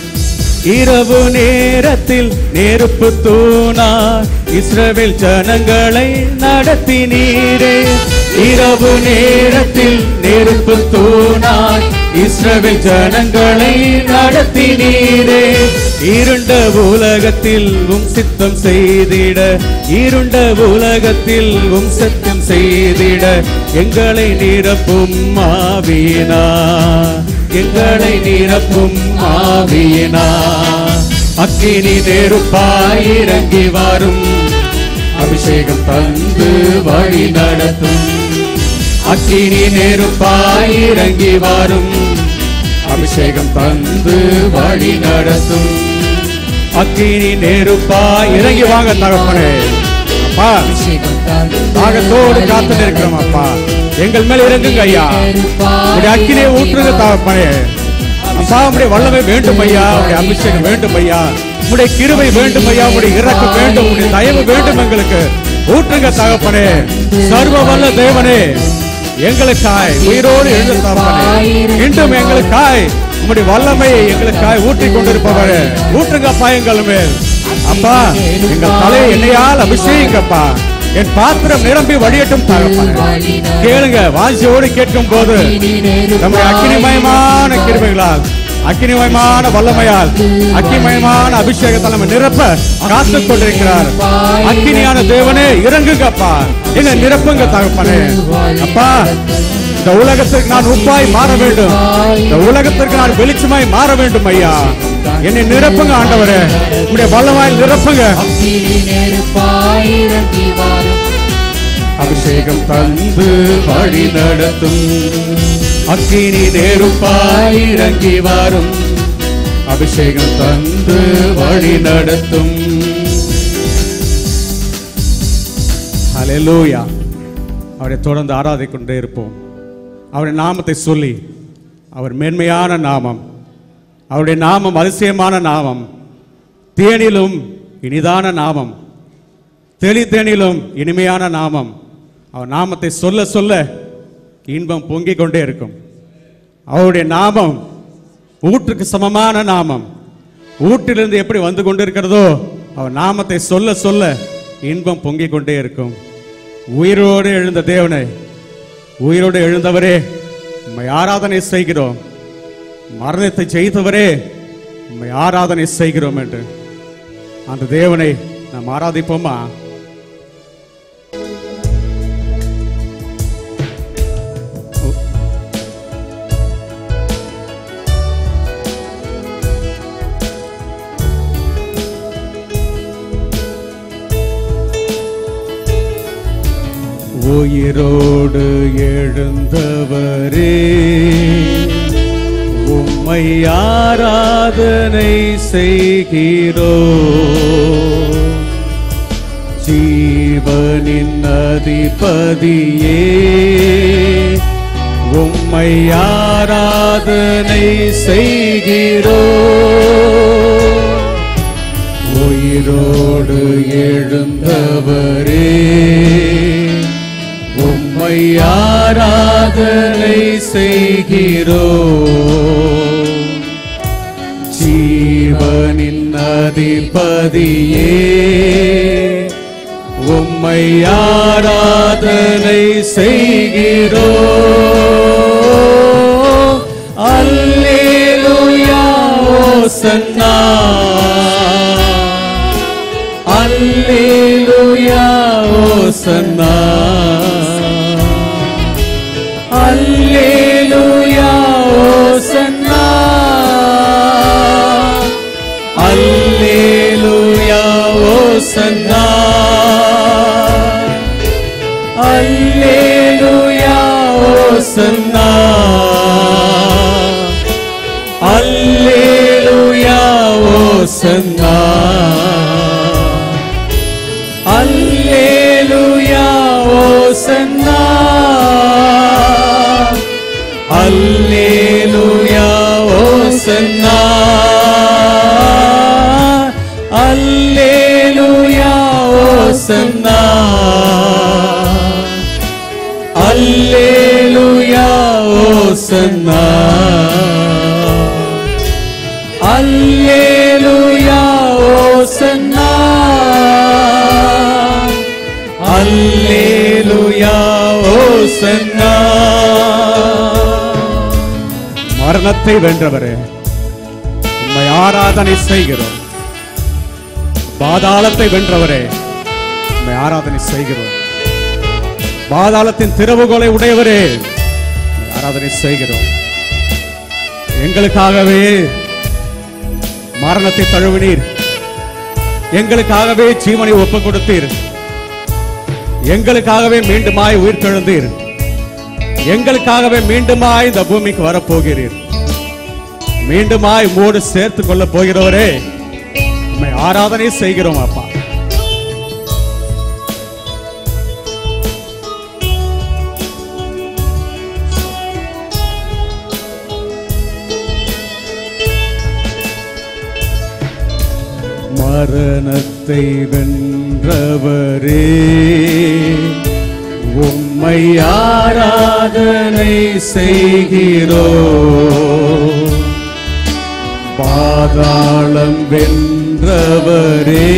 இரவு நேரத்தில் நெருப்பு தூணார் இஸ்ரவேல் ஜனங்களை நடத்தினீரே இரவு நேரத்தில் நெருப்பு தூணார் இஸ்ரவேல் ஜனங்களை நடத்தினீரே இருண்ட உலகத்தில் உம் சித்தம் செய்திட இருண்ட உலகத்தில் உம் சத்தம் செய்திட எங்களை நிரப்பும் மாவினா எங்களை நிரப்பும் ஆவியினா அக்கினி நெருப்பாய் இறங்கி வரும் அபிஷேகம் தந்து வழி நடத்தும் அக்கினி நெருப்பாய் இறங்கி வரும் அபிஷேகம் தந்து வழி நடத்தும் அக்கினி நெருப்பா இறங்கி வாங்க தகப்பனே அப்பா அபிஷேகம் தந்து தாகத்தோடு காத்து நிற்கிறோம் அப்பா எங்கள் மேல இறங்குங்க ஐயா உடைய அக்கினியை ஊற்றுங்க தகப்பனே அப்பா உடைய வல்லமை வேண்டும் ஐயா உடைய அபிஷேகம் வேண்டும் ஐயா உடைய கிருபை வேண்டும் ஐயா உடைய இறக்கம் வேண்டும் உடைய தயவு வேண்டும் எங்களுக்கு ஊற்றுங்க தகப்பனே சர்வ வல்ல தேவனே எங்களுக்காய் உயிரோடு எழுந்த தகப்பனே மீண்டும் எங்களுக்காய் உம்முடைய வல்லமையை எங்களுக்காய் ஊற்றிக் கொண்டிருப்பவரே ஊற்றுங்கப்பா எங்கள் மேல் அப்பா எங்கள் தலையை எண்ணெயால் அபிஷேகிங்கப்பா என் பாத்திரம் நிரம்பி வடியட்டும் தகப்பனே கேளுங்க வாஞ்சியோடு கேட்கும் போது நம்முடைய அக்கினிமயமான கிருபைகளால் அக்கினிமயமான வல்லமையால் அக்கினிமயமான அபிஷேகத்தால் நம்ம நிரப்ப காத்துக் கொண்டிருக்கிறார் அக்கினியான தேவனே இறங்குங்கப்பா என்ன நிரப்புங்க தகப்பனே அப்பா இந்த உலகத்திற்கு நான் உப்பாய் மாற வேண்டும் இந்த உலகத்திற்கு நான் வெளிச்சமாய் மாற வேண்டும் ஐயா என்னை நிரப்புங்க ஆண்டவரே உடைய வல்லமாய் நிரப்புங்க நெருப்பாயிரங்கி வரும் அபிஷேகம் தந்து வழி நடத்தும் அக்கினி நெருப்பாய் இறங்கி வரும் அபிஷேகம் தந்து வழி நடத்தும் ஹalleluya அவரை தொடர்ந்து ஆராதிக் கொண்டே இருப்போம் அவருடைய நாமத்தை சொல்லி அவர் மேன்மையான நாமம் அவருடைய நாமம் அதிசயமான நாமம் தேனிலும் இனிதான நாமம் தெளித்தேனிலும் இனிமையான நாமம் அவர் நாமத்தை சொல்ல சொல்ல இன்பம் பொங்கிக் கொண்டே இருக்கும் அவருடைய நாமம் ஊற்றுக்கு சமமான நாமம் ஊற்றிலிருந்து எப்படி வந்து கொண்டிருக்கிறதோ அவர் நாமத்தை சொல்ல சொல்ல இன்பம் பொங்கிக் கொண்டே இருக்கும் உயிரோடு எழுந்த தேவனை உயிரோடு எழுந்தவரே உம்மை ஆராதனை செய்கிறோம் மரணத்தை ஜெயித்தவரே உம்மை ஆராதனை செய்கிறோம் என்று அந்த தேவனை நாம் ஆராதிப்போமா உயிரோடு எழுந்தவரே உம்மை ஆராதனை செய்கிறோ ஜீவனின் அதிபதியே உம்மை ஆராதனை செய்கிறோ உயிரோடு எழுந்தவரே உம்மை ஆராதனை செய்கிறோ ஜீவனின் அதிபதியே உம்மை ஆராதனை செய்கிறோ அல்லேலூயா ஓசன்னா அல்லேலூயா ஓசன்னா அல்லேலூயா ஓசன்னா அல்லேலூயா ஓசன்னா அல்லேலூயா ஓசன்னா அல்லேலூயா ஓசன்னா அல்லேலூயா ஓசன்னா அல்லேலூயா ஓசன்னா அல்லேலூயா ஓசன்னா அல்லேலூயா ஓசன்னா அல்லேலூயா ஓசன்னா அல்லேலூயா ஓசன்னா மரணத்தை வென்றவரே உம்மை ஆராதனை செய்கிறோம் பாதாளத்தை வென்றவரே உம்மை ஆராதனை செய்கிறோம் பாதாளத்தின் திறவுகோலை உடையவரே உம்மை ஆராதனை செய்கிறோம் எங்களுக்காகவே மரணத்தை தழுவினீர் எங்களுக்காகவே ஜீவனை ஒப்புக் கொடுத்தீர் எங்களுக்காகவே மீண்டுமாய் உயிர் தெழுந்தீர் எங்களுக்காகவே மீண்டுமாய் இந்த பூமிக்கு வரப்போகிறீர் மீண்டுமாய் மூடு சேர்த்து கொள்ள போகிறவரே உம்மை ஆராதனை செய்கிறோம் அப்பா மரணத்தை வென்றவரே உம்மை ஆராதனை செய்கிறோ பாதாளம் வென்றவரே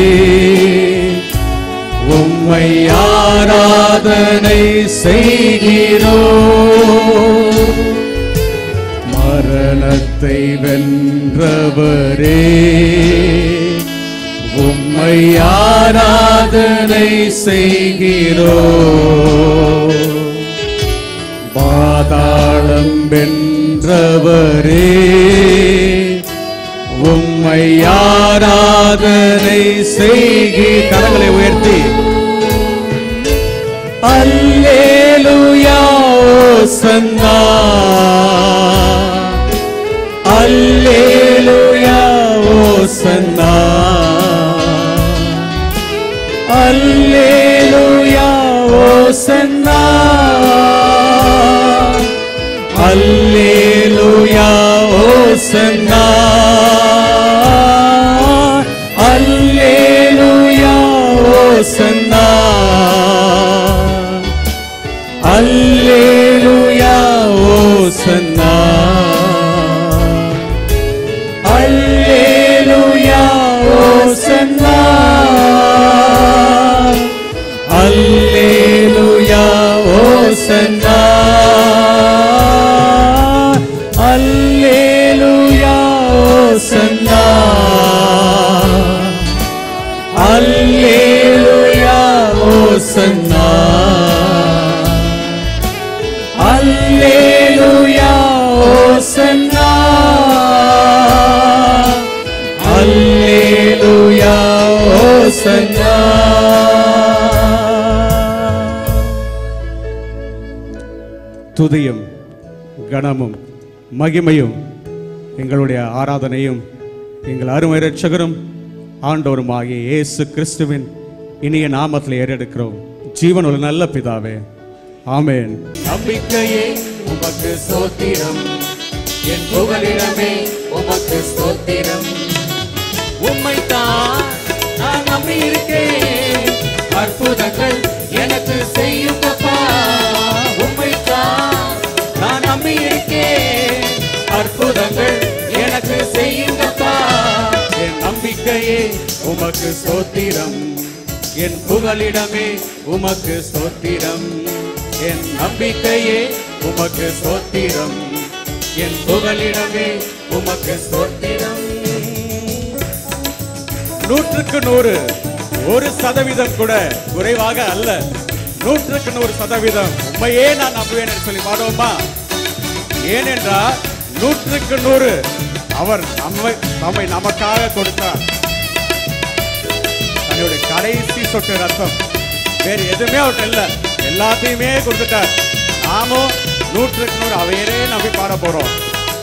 உம்மை ஆராதனை செய்கிறோ மரணத்தை வென்றவரே உம்மை ஆராதனை செய்கிறோ பாதாளம் வென்றவரே உம்மை ஆராதனை செய்கி கரங்களை உயர்த்தி அல்லேலுயா ஓசன்னா அல்லேலுயா ஓசன்னா அல்லேலுயா ஓசன்னா அல்லேலுயா ஓசன்னா அல்லேலுயா ஓசன்னா அல்லேலுயா ஓசன்னா அல்லேலுயா ஓசன்னா அல்லேலுயா ஓசன்னா அல்லேலுயா ஓசன்னா அல்லேலுயா ஓசன்னா அல்லேலுயா ஓசன்னா அல்லேலுயா ஓசன்னா துதியும் கணமும் மகிமையும் எங்களுடைய ஆராதனையும் எங்கள் அருமை ரட்சகரும் ஆண்டவருமாகிய இயேசு கிறிஸ்துவின் இனிய நாமத்தில் ஏறெடுக்கிறோம் ஜீவன் ஒரு நல்ல பிதாவே ஆமென் நம்பிக்கையே உமக்கு ஸ்தோத்திரம் என் புகலிடமே உமக்கு ஸ்தோத்திரம் உம்மைத்தான் நான் நம்பி இருக்கேன் அற்புதங்கள் எனக்கு செய்யுங்கப்பா உம்மைத்தான் நான் நம்பி இருக்கேன் அற்புதங்கள் எனக்கு செய்யுங்கப்பா என் நம்பிக்கையே உமக்கு ஸ்தோத்திரம் என் புகலிடமே உமக்கு ஸ்தோத்திரம் என் நம்பிக்கையே உமக்கு ஸ்தோத்திரம் என் புகலிடமே உமக்கு ஸ்தோத்திரம் நூற்றுக்கு நூறு ஒரு சதவீதம் கூட குறைவாக அல்ல நூற்றுக்கு நூறு சதவீதம் உண்மையே நான் நம்புவேன் என்று சொல்லி பாடுவோமா ஏனென்றால் நூற்றுக்கு நூறு அவர் நம்மை நம்மை நமக்காக கொடுத்தார் தன்னுடைய கடைசி சொட்டு ரத்தம் வேறு எதுவுமே அவர்கிட்ட இல்லை எல்லாத்தையுமே கொடுத்துட்டார் நாமும் நூற்றுக்கு நூறு அவையரே நம்பி பாட போறோம்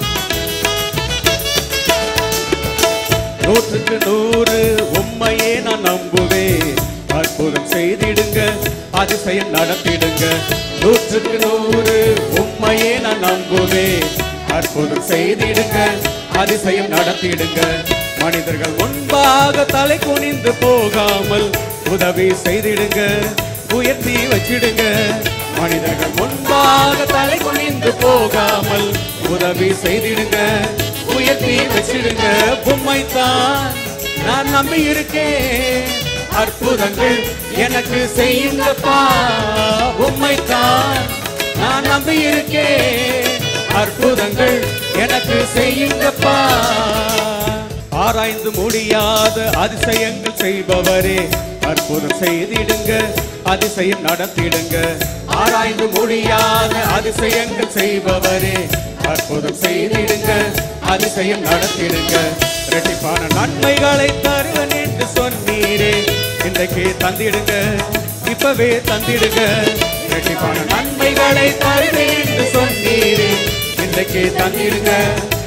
நூற்றுக்கு நூறு உண்மையே நான் நம்புவேன் அற்புதம் செய்திடுங்க அதிசயம் நடத்திடுங்க நூற்றுக்கு நூறு உண்மையே நான் நம்புவேன் அற்புதம் செய்திடுங்க அதிசயம் நடத்திடுங்க மனிதர்கள் முன்பாக தலை குனிந்து போகாமல் உதவி செய்திடுங்க உயர்த்தி வச்சிடுங்க மனிதர்கள் முன்பாக தலை குனிந்து போகாமல் உதவி செய்திடுங்க உயர்த்தி வச்சிடுங்க உம்மைத்தான் நான் நம்பி இருக்கேன் அற்புதங்கள் எனக்கு செய்யுங்கப்பா உம்மைத்தான் நான் நம்பி இருக்கேன் அற்புதங்கள் எனக்கு செய்யுங்கப்பா ஆராய்ந்து முடியாத அதிசயங்கள் செய்பவரே அற்புதம் செய்திடுங்க அதிசயம் நடத்திடுங்க ஆராய்ந்து முடியாத அதிசயங்கள் செய்பவரே அற்புதம் செய்திடுங்க அதிசயம் நடத்திடுங்க இரட்டிப்பான நன்மைகளை தருவன் என்று சொன்னீரே இன்றைக்கு தந்திடுங்க இப்பவே தந்திடுங்க இரட்டிப்பான நன்மைகளை தருவேன் என்று சொன்னீரே இன்றைக்கு தந்திடுங்க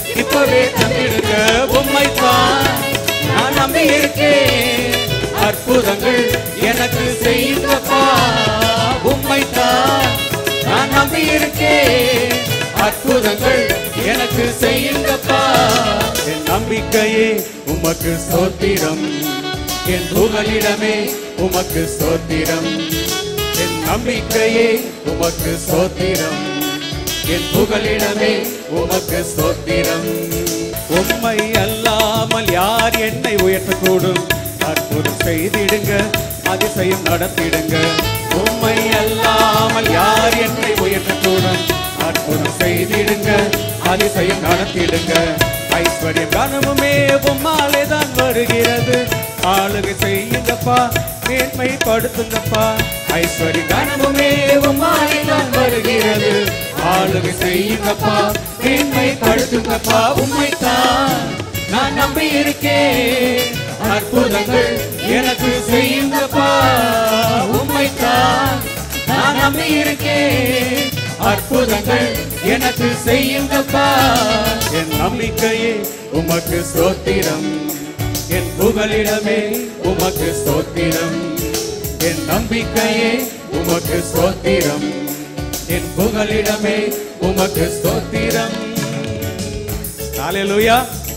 இப்பவே தந்திடுங்க உம்மைத்தான் நான் நம்பி இருக்கேன் அற்புதங்கள் எனக்கு செய்யுங்கப்பா உம்மைத்தான் நான் நம்பி இருக்கேன் அற்புதங்கள் எனக்கு செய்யுங்கப்பா என் நம்பிக்கையே உமக்கு ஸ்தோத்திரம் என் புகலிடமே உமக்கு ஸ்தோத்திரம் என் நம்பிக்கையே உமக்கு ஸ்தோத்திரம் என் புகலிடமே உமக்கு ஸ்தோத்திரம் உம்மை அல்லாமல் யார் என்னை உயர்த்தக்கூடும் அற்புதம் செய்திடுங்க அதிசயம் நடத்திடுங்க உம்மை அல்லாமல் யார் என்னை உயர்த்தக்கூடும் அற்புதம் செய்திடுங்க அதிசயம் நடத்திடுங்க ஐஸ்வர்யம் கனமுமே உம்மாலே தான் வருகிறது ஆளுகை செய்யுங்கப்பா மேன்மைப்படுத்துங்கப்பா ஐஸ்வர்ய கனமுமே உம்மாலே தான் வருகிறது ஆளுகை செய்யுங்கப்பா மேன்மைப்படுத்துங்கப்பா உம்மைத்தான் நான் நம்பி இருக்கேன் அற்புதங்கள் எனக்கு செய்யுங்கப்பா உம்மைத்தான் நான் நம்பி இருக்கேன் அற்புதங்கள் எனக்கு செய்யுங்கப்பா என் நம்பிக்கையே உமக்கு ஸ்தோத்திரம் என் புகலிடமே உமக்கு ஸ்தோத்திரம் என் நம்பிக்கையே உமக்கு ஸ்தோத்திரம் என் புகலிடமே உமக்கு ஸ்தோத்திரம் ஹalleluya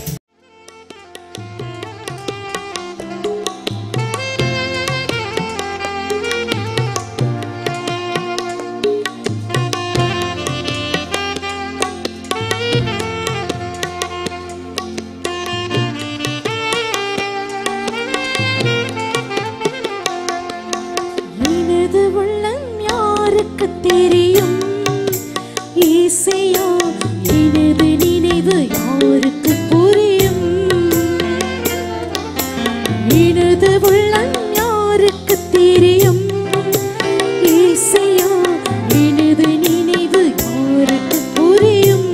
எனது உள்ளம் யாருக்கு தெரியும் ஈசையா எனது நினைவு யாருக்கு புரியும் எனது உள்ளம் யாருக்கு தெரியும் ஈசையா எனது நினைவு யாருக்கு புரியும்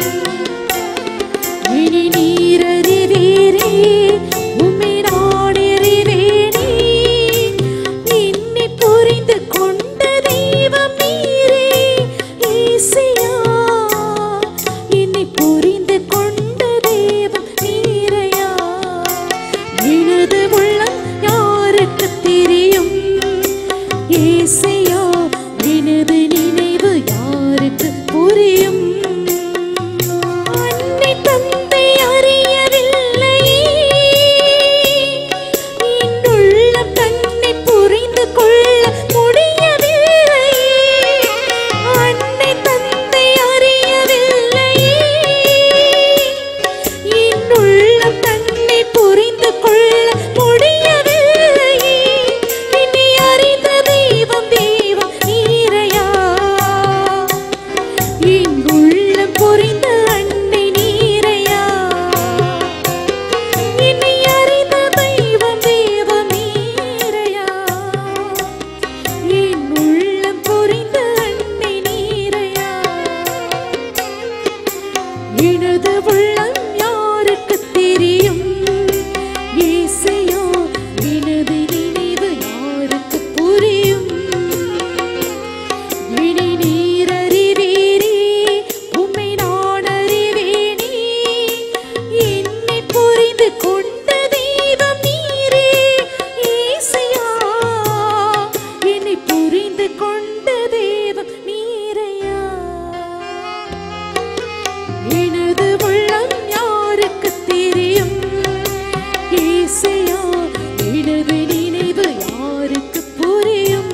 இனி நீரறிவீரே உம்மை நான் அறிவேனே என்னை புரிந்து கொண்ட தெய்வம் நீரே ஈசையா என்னை புரிந்து கொண்ட தெய்வம் நீரையா எனது உள்ளம் யாருக்கு தெரியும் ஏசையா எனது நினைவு யாருக்கு புரியும் அன்னை தந்தை அறியவில்லையே என் உள்ளம் தன்னை புரிந்து கொள்ள முடியவில்லையே அன்னை தந்தை அறியவில்லையே என் உள்ளம் தன்னை புரிந்து கொள்ள முடியவில்லையே என்னை அறிந்த தெய்வம் தெய்வம் நீரையா என் உள்ளம் புரிந்த அன்னை நீரையா என்னை அறிந்த தெய்வம் தெய்வம் நீரையா என் உள்ளம் புரிந்த அன்னை நீரையா எனது உள்ளம் யாருக்கு தெரியும் ஏசையா எனது நினைவு யாருக்கு புரியும் வினை நீர் அறிவீரே உம்மை நான் அறிவேனே என்னை புரிந்து கொண்ட தெய்வம் நீரே ஏசையா என்னை புரிந்து கொண்ட தெய்வம் நீரையா எனது உள்ளம் யாருக்கு தெரியும் ஏசையா எனது நினைவு யாருக்கு புரியும்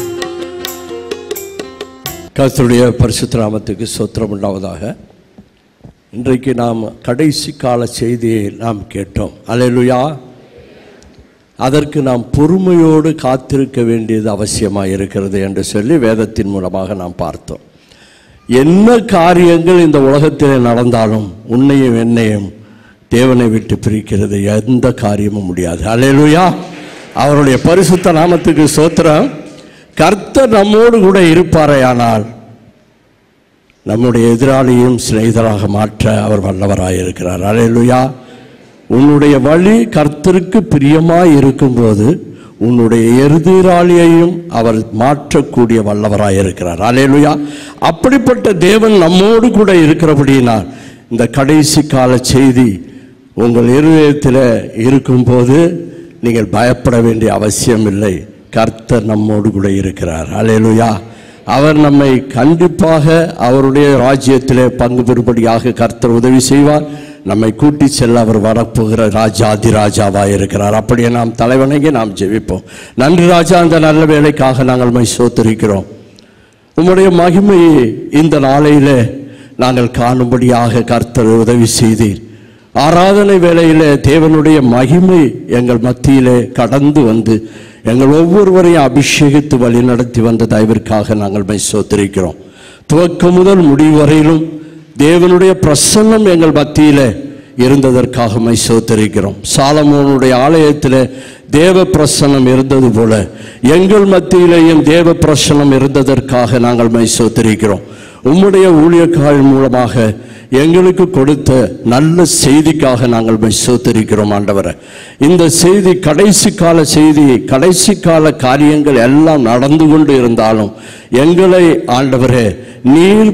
கர்த்தருடைய பரிசுத்த நாமத்துக்கு சொத்திரம் உண்டாவதாக இன்றைக்கு நாம் கடைசி கால செய்தியை நாம் கேட்டோம் அல்லேலூயா அதற்கு நாம் பொறுமையோடு காத்திருக்க வேண்டியது அவசியமாக இருக்கிறது என்று சொல்லி வேதத்தின் மூலமாக நாம் பார்த்தோம் என்ன காரியங்கள் இந்த உலகத்தில் நடந்தாலும் உன்னையும் என்னையும் தேவனை விட்டு பிரிக்கிறது எந்த காரியமும் முடியாது அல்லேலூயா அவருடைய பரிசுத்த நாமத்துக்கு சோத்திரம் கர்த்தர் நம்மோடு கூட இருப்பாரேயானால் நம்முடைய எதிராளியும் சிநேகிதராக மாற்ற அவர் வல்லவராய் இருக்கிறார் அல்லேலூயா உன்னுடைய வழி கர்த்தருக்கு பிரியமாய் இருக்கும்போது உன்னுடைய எதிராளியையும் அவர் மாற்றக்கூடிய வல்லவராய் இருக்கிறார் அல்லேலூயா அப்படிப்பட்ட தேவன் நம்மோடு கூட இருக்கிறபடியினால் இந்த கடைசி கால செய்தி உங்கள் இருதயத்தில் இருக்கும்போது நீங்கள் பயப்பட வேண்டிய அவசியம் இல்லை கர்த்தர் நம்மோடு கூட இருக்கிறார் அல்லேலூயா அவர் நம்மை கண்டிப்பாக அவருடைய ராஜ்யத்திலே பங்கு பெறும்படியாக கர்த்தர் உதவி செய்வார் நம்மை கூட்டி செல்ல அவர் வரப்போகிற ராஜாதி ராஜாவாக இருக்கிறார் அப்படியே நாம் தலைவணங்கி நாம் ஜெபிப்போம் நன்றி ராஜா அந்த நல்ல வேலைக்காக நாங்கள் மை சோத்தரிக்கிறோம் உம்முடைய மகிமையை இந்த நாளையிலே நாங்கள் காணும்படியாக கர்த்தர் உதவி செய்தீர் ஆராதனை வேளையிலே தேவனுடைய மகிமை எங்கள் மத்தியிலே கடந்து வந்து எங்கள் ஒவ்வொருவரையும் அபிஷேகித்து வழிநடத்தி வந்த தயவிற்காக நாங்கள் மை சோத்திருக்கிறோம் துவக்கம் முதல் முடிவு வரையிலும் தேவனுடைய பிரசன்னம் எங்கள் மத்தியிலே இருந்ததற்காக மை சோத்தரிக்கிறோம் சாலமோனுடைய ஆலயத்தில் தேவ பிரசன்னம் இருந்தது போல எங்கள் மத்தியிலேயும் தேவ பிரசன்னம் இருந்ததற்காக நாங்கள் மை சோத்தரிக்கிறோம் உம்முடைய ஊழியக்கால் மூலமாக எங்களுக்கு கொடுத்த நல்ல செய்திக்காக நாங்கள் மை சோத்தரிக்கிறோம் ஆண்டவரை இந்த செய்தி கடைசி கால செய்தி கடைசி கால காரியங்கள் எல்லாம் நடந்து கொண்டு இருந்தாலும் எங்களை ஆண்டவரே நீர்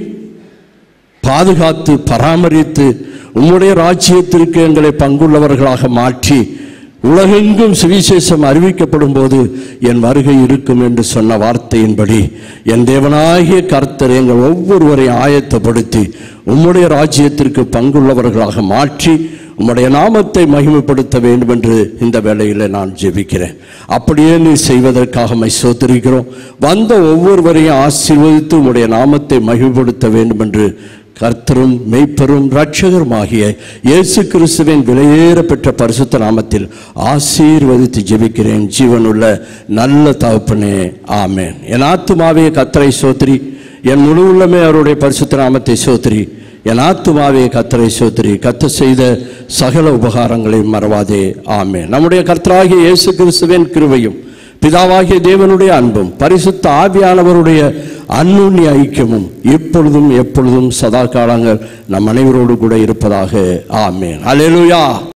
பாதுகாத்து பராமரித்து உம்முடைய ராஜ்யத்திற்கு எங்களை பங்குள்ளவர்களாக மாற்றி உலகெங்கும் சுவிசேஷம் அறிவிக்கப்படும் போது என் வருகை இருக்கும் என்று சொன்ன வார்த்தையின்படி என் தேவனாகிய கர்த்தர் எங்கள் ஒவ்வொருவரையும் ஆயத்தப்படுத்தி உம்முடைய ராஜ்யத்திற்கு பங்குள்ளவர்களாக மாற்றி உம்முடைய நாமத்தை மகிமைப்படுத்த வேண்டும் என்று இந்த வேளையில் நான் ஜெபிக்கிறேன் அப்படியே நீ செய்வதற்காக மை சோத்திருக்கிறோம் வந்த ஒவ்வொருவரையும் ஆசீர்வதித்து உம்முடைய நாமத்தை மகிமைப்படுத்த வேண்டும் என்று கர்த்தரும் மெய்ப்பரும் இரட்சகருமாகிய இயேசு கிறிஸ்துவின் விலையேற பெற்ற பரிசுத்த நாமத்தில் ஆசீர்வதித்து ஜெபிக்கிறேன் ஜீவனுள்ள நல்ல தகப்பனே ஆமேன் என் ஆத்துமாவே கத்தரை சோத்திரி என் முழு உள்ளமே அவருடைய பரிசுத்த நாமத்தை சோத்திரி என் ஆத்துமாவே கத்தரை சோத்திரி கத்த செய்த சகல உபகாரங்களையும் மறவாதே ஆமேன் நம்முடைய கர்த்தராகிய இயேசு கிறிஸ்துவின் கிருபையும் பிதாவாகிய தேவனுடைய அன்பும் பரிசுத்த ஆவியானவருடைய அன்னுண்ணிய ஐக்கியமும் இப்பொழுதும் எப்பொழுதும் சதா காலங்கள் நம் அனைவரோடு கூட இருப்பதாக ஆமேன் அல்லேலூயா